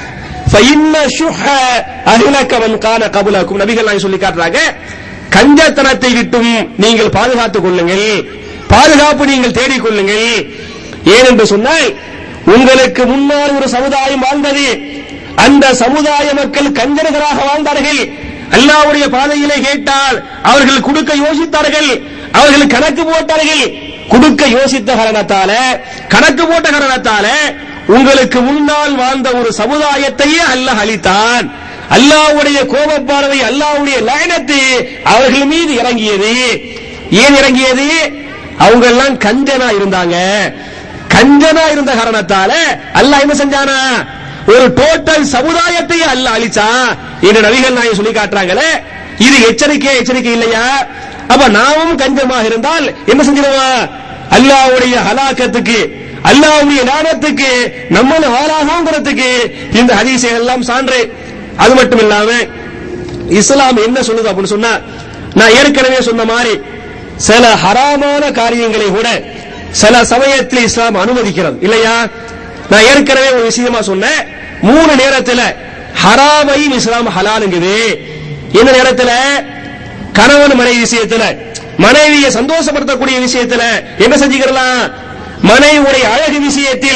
ஃபஇன்ன ஷுஹ அஹ்லக மன் கான கபுலக்கும் நபிகள் நாயகம் சொல்லி காட்டுறாங்க கஞ்சத்தனத்தை விட்டும் நீங்கள் பாதுகாத்துக் கொள்ளுங்கள் பாதுகாப்பு நீங்கள் தேடிக் கொள்ளுங்கள் ஏனென்று சொன்னால் உங்களுக்கு முன்னால் ஒரு சமுதாயம் வாழ்ந்தது அந்த சமுதாய மக்கள் கஞ்சர்களாக வாழ்ந்தார்கள் அல்லாஹ்வுடைய பாதையிலே கேட்டால் அவர்கள் கொடுக்க யோசித்தார்கள் அவர்கள் கணக்கு போட்டார்கள் கொடுக்க யோசித்த காரணத்தால கணக்கு போட்ட காரணத்தால உங்களுக்கு முன்னால் வாழ்ந்த ஒரு சமுதாயத்தையே அல்லாஹ் அளித்தான் அல்லாஹ்வுடைய கோபப்பார்வை அல்லாஹ்வுடைய லைனத்து அவர்கள் மீது இறங்கியது ஏன் இறங்கியது அவங்க எல்லாம் கஞ்சனா இருந்தாங்க கஞ்சனா இருந்த காரணத்தால அல்லாஹ் என்ன செஞ்சானா ஒரு டோட்டல் சமுதாயத்தையே அல்லாஹ் அழிச்சான் என்று நபிகள் நாயகம் சொல்லி காட்டுறாங்களே இது எச்சரிக்கை எச்சரிக்கை இல்லையா அப்ப நாமும் கஞ்சமாக இருந்தால் என்ன செஞ்சிருவோம் அல்லாஹ்வுடைய ஹலாக்கத்துக்கு அல்லாஹ்வுடைய ஞானத்துக்கு நம்மளும் ஆளாகுங்கிறதுக்கு இந்த ஹதீஸை எல்லாம் சான்று அது மட்டும் இல்லாம இஸ்லாம் என்ன சொல்லுது அப்படின்னு சொன்னா நான் ஏற்கனவே சொன்ன மாதிரி சில ஹராமான காரியங்களை கூட சில சமயத்தில் இஸ்லாம் அனுமதிக்கிறது இல்லையா நான் ஏற்கனவே ஒரு விஷயமா சொன்னேன் மூணு நேரத்துல ஹராமையும் இஸ்லாம் ஹலாலுங்குது என்ன நேரத்துல கணவன் மனைவி விஷயத்துல மனைவியை சந்தோஷப்படுத்தக்கூடிய விஷயத்துல என்ன செஞ்சுக்கலாம் மனைவியுடைய அழகு விஷயத்தில்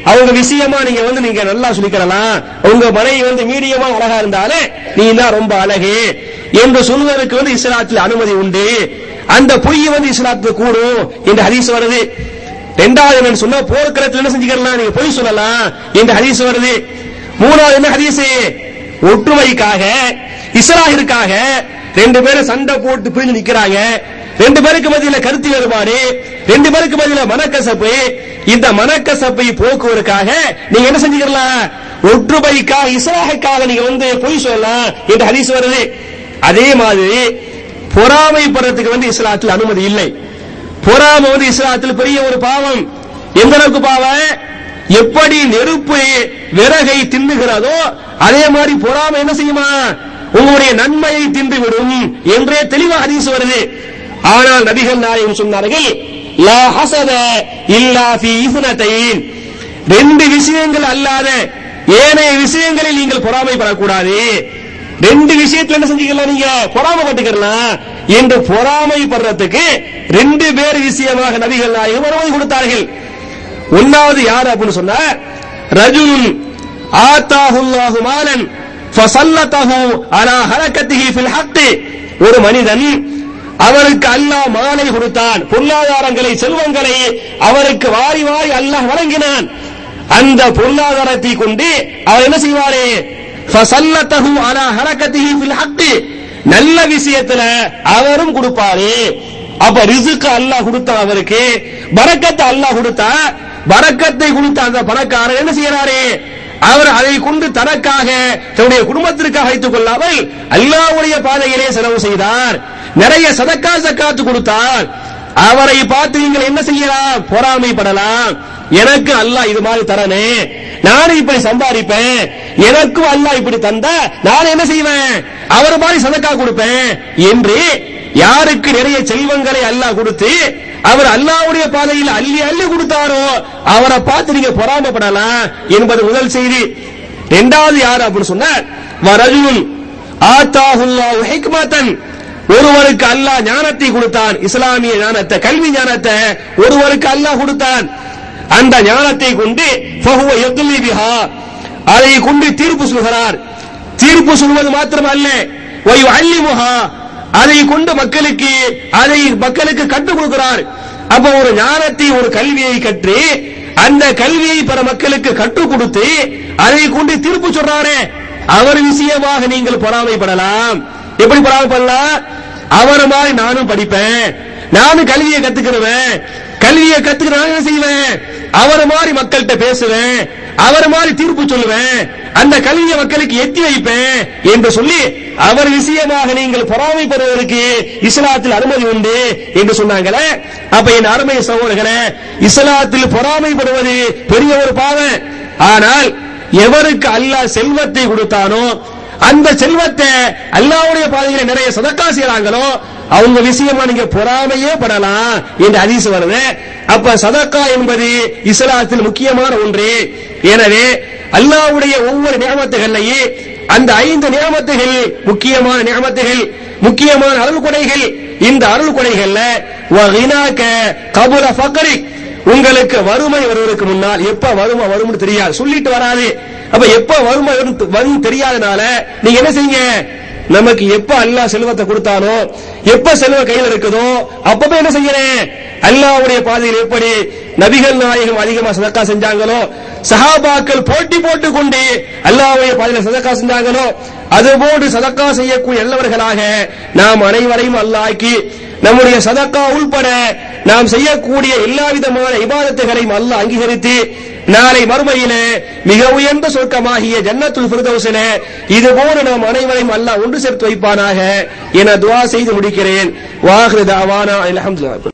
அவங்க விஷயமா நீங்க வந்து நீங்க நல்லா சொல்லிக்கலாம் உங்க மனைவி வந்து மீடியமா அழகா இருந்தாலே நீ தான் ரொம்ப அழகு என்று சொல்வதற்கு வந்து இஸ்லாத்தில் அனுமதி உண்டு அந்த பொய் வந்து இஸ்லாத்தில் கூடும் என்று ஹதீஸ் வருது ரெண்டாவது என்னன்னு சொன்னா போர்க்களத்தில் என்ன செஞ்சுக்கலாம் நீங்க பொய் சொல்லலாம் என்று ஹதீஸ் வருது மூணாவது என்ன ஹதீஸ் ஒற்றுமைக்காக இஸ்லாஹிற்காக ரெண்டு பேரும் சண்டை போட்டு பிரிஞ்சு நிக்கிறாங்க ரெண்டு பேருக்கு மத்தியில கருத்து வேறுபாடு ரெண்டு பேருக்கு மத்தியில மனக்கசப்பு இந்த மனக்கசப்பை போக்குவதற்காக நீங்க என்ன செஞ்சுக்கலாம் ஒற்றுமைக்காக இஸ்லாஹுக்காக நீங்க வந்து பொய் சொல்லலாம் என்று ஹதீஸ் வருது அதே மாதிரி பொறாமைப்படுறதுக்கு வந்து இஸ்லாத்தில் அனுமதி இல்லை பொறாமை வந்து இஸ்லாத்தில் பெரிய ஒரு பாவம் எந்த அளவுக்கு பாவம் எப்படி நெருப்பு விறகை தின்னுகிறதோ அதே மாதிரி பொறாமை என்ன செய்யுமா உங்களுடைய நன்மையை தின்று விடும் என்றே தெளிவாக ஹதீஸ் வருது ஆனால் நபிகள் நாயகம் சொன்னார்கள் லா ஹசத இல்லா ஃபீ இஸ்னத்தைன் ரெண்டு விஷயங்கள் அல்லாத ஏனைய விஷயங்களில் நீங்கள் பொறாமைப்படக்கூடாது ரெண்டு விஷயத்துல என்ன செஞ்சுக்கலாம் நீங்க பொறாமைப்பட்டுக்கலாம் என்று பொறாமைப்படுறதுக்கு ரெண்டு பேர் விஷயமாக நபிகள் நாயகம் அனுமதி கொடுத்தார்கள் ஒன்னாவது யார் அப்படின்னு சொன்னா ரஜுலுன் ஆத்தாஹுல்லாஹு மாலன் ஃபசல்லதஹு அலா ஹரக்கத்திஹி ஃபில் ஹக்கி ஒரு மனிதன் அவருக்கு அல்லாஹ் மாலை கொடுத்தான் பொருளாதாரங்களை செல்வங்களை அவருக்கு வாரி வாரி அல்லாஹ் வழங்கினான் அந்த பொருளாதாரத்தை கொண்டு அவர் என்ன செய்வாரு ஃபசல்லதஹு அலா ஹரக்கத்திஹி ஃபில் ஹக்கி நல்ல விஷயத்துல அவரும் கொடுப்பாரு அப்ப ரிசுக்கு அல்லாஹ் கொடுத்தான் அவருக்கு பரக்கத்தை அல்லாஹ் கொடுத்தா பரக்கத்தை கொடுத்த அந்த பணக்காரர் என்ன செய்யறாரு அவர் அதை கொண்டு தனக்காக தன்னுடைய குடும்பத்திற்காக வைத்துக் கொள்ளாமல் அல்லாஹ்வுடைய பாதையிலே செலவு செய்தார் நிறைய சதக்கா சக்காத்து கொடுத்தார் அவரை பார்த்து நீங்கள் என்ன செய்யலாம் பொறாமைப்படலாம் எனக்கு அல்லாஹ் இது மாதிரி தரனே நானும் இப்படி சம்பாதிப்பேன் எனக்கும் அல்லாஹ் இப்படி தந்தா நான் என்ன செய்வேன் அவர் மாதிரி சதக்கா கொடுப்பேன் என்று யாருக்கு நிறைய செல்வங்களை அல்லாஹ் கொடுத்து அவர் அல்லாஹ்வுடைய பாதையில் அள்ளி அள்ளி கொடுத்தாரோ அவரை பார்த்து நீங்க பொறாமப்படலாம் என்பது முதல் செய்தி இரண்டாவது யார் அப்படின்னு சொன்னார் வரஜுல் ஆத்தாஹுல்லாஹு ஹிக்மத்தன் ஒருவருக்கு அல்லாஹ் ஞானத்தை கொடுத்தான் இஸ்லாமிய ஞானத்தை கல்வி ஞானத்தை ஒருவருக்கு அல்லாஹ் கொடுத்தான் அந்த ஞானத்தை கொண்டு ஃபஹுவ யக்லி பிஹா அதை கொண்டு தீர்ப்பு சொல்கிறார் தீர்ப்பு சொல்வது மாத்திரமல்ல வயு அல்லிமுஹா அதை கொண்டு மக்களுக்கு அதை மக்களுக்கு கற்றுக் கொடுக்கிறார் அப்ப ஒரு ஞானத்தை ஒரு கல்வியை கற்று அந்த கல்வியை பிற மக்களுக்கு கற்றுக் கொடுத்து அதை கொண்டு தீர்ப்பு சொல்றாரே அவர் விஷயமாக நீங்கள் பொறாமைப்படலாம் எப்படி பொறாமைப்படலாம் அவர் மாதிரி நானும் படிப்பேன் நானும் கல்வியை கத்துக்கிறவன் கல்வியை கத்துக்க நான் என்ன செய்வேன் அவர் மாதிரி மக்கள்கிட்ட பேசுவேன் அவர் மாதிரி தீர்ப்பு சொல்லுவேன் அந்த கல்வியை மக்களுக்கு எத்தி வைப்பேன் என்று சொல்லி அவர் விஷயமாக நீங்கள் பொறாமைப்படுவதற்கு இஸ்லாத்தில் அனுமதி உண்டு என்று சொன்னாங்களே அப்ப என் அருமை சகோதரர்களே இஸ்லாத்தில் பொறாமைப்படுவது பெரிய ஒரு பாவம் ஆனால் எவருக்கு அல்லாஹ் செல்வத்தை கொடுத்தானோ அந்த செல்வத்தை அல்லாவுடைய பாதையில நிறைய சதக்கா செய்யறாங்களோ அவங்க விஷயமா நீங்க பொறாமையே படலாம் என்று அதிசு வருது அப்ப சதக்கா என்பது இஸ்லாத்தில் முக்கியமான ஒன்று எனவே அல்லாவுடைய ஒவ்வொரு நியமத்துகள்லையே அந்த ஐந்து நியமத்துகள் முக்கியமான நியமத்துகள் முக்கியமான அருள் கொடைகள் இந்த அருள் கொடைகள்ல வகினாக்க கபுல ஃபக்ரி உங்களுக்கு வறுமை வருவதற்கு முன்னால் எப்ப வறுமை வரும்னு தெரியாது சொல்லிட்டு வராது அப்ப எப்ப வறுமை வரும் வரும் தெரியாதனால நீங்க என்ன செய்யுங்க நமக்கு எப்ப அல்லாஹ் செல்வத்தை கொடுத்தானோ எப்ப செல்வ கையில் இருக்குதோ அப்பவே என்ன செய்யறேன் அல்லாஹ்வுடைய பாதையில் எப்படி நபிகள் நாயகம் அதிகமா சதக்கா செஞ்சாங்களோ சஹாபாக்கள் போட்டி போட்டு கொண்டு அல்லாஹ்வுடைய பாதையில சதக்கா செஞ்சாங்களோ அதுபோன்று சதக்கா செய்யக்கூடிய நல்லவர்களாக நாம் அனைவரையும் அல்லாஹ்க்கி நம்முடைய சதக்கா உள்பட நாம் செய்யக்கூடிய எல்லா விதமான இபாதத்துகளையும் அல்லாஹ் அங்கீகரித்து நாளை மறுமையிலே மிக உயர்ந்த சொர்க்கமாகிய ஜன்னத்துல் ஃபிர்தௌஸில இது போல நாம் அனைவரையும் அல்லாஹ் ஒன்று சேர்த்து வைப்பானாக என துஆ செய்து முடிக்கிறேன் வாஹிரு தாவானா அல்ஹம்துலில்லாஹ்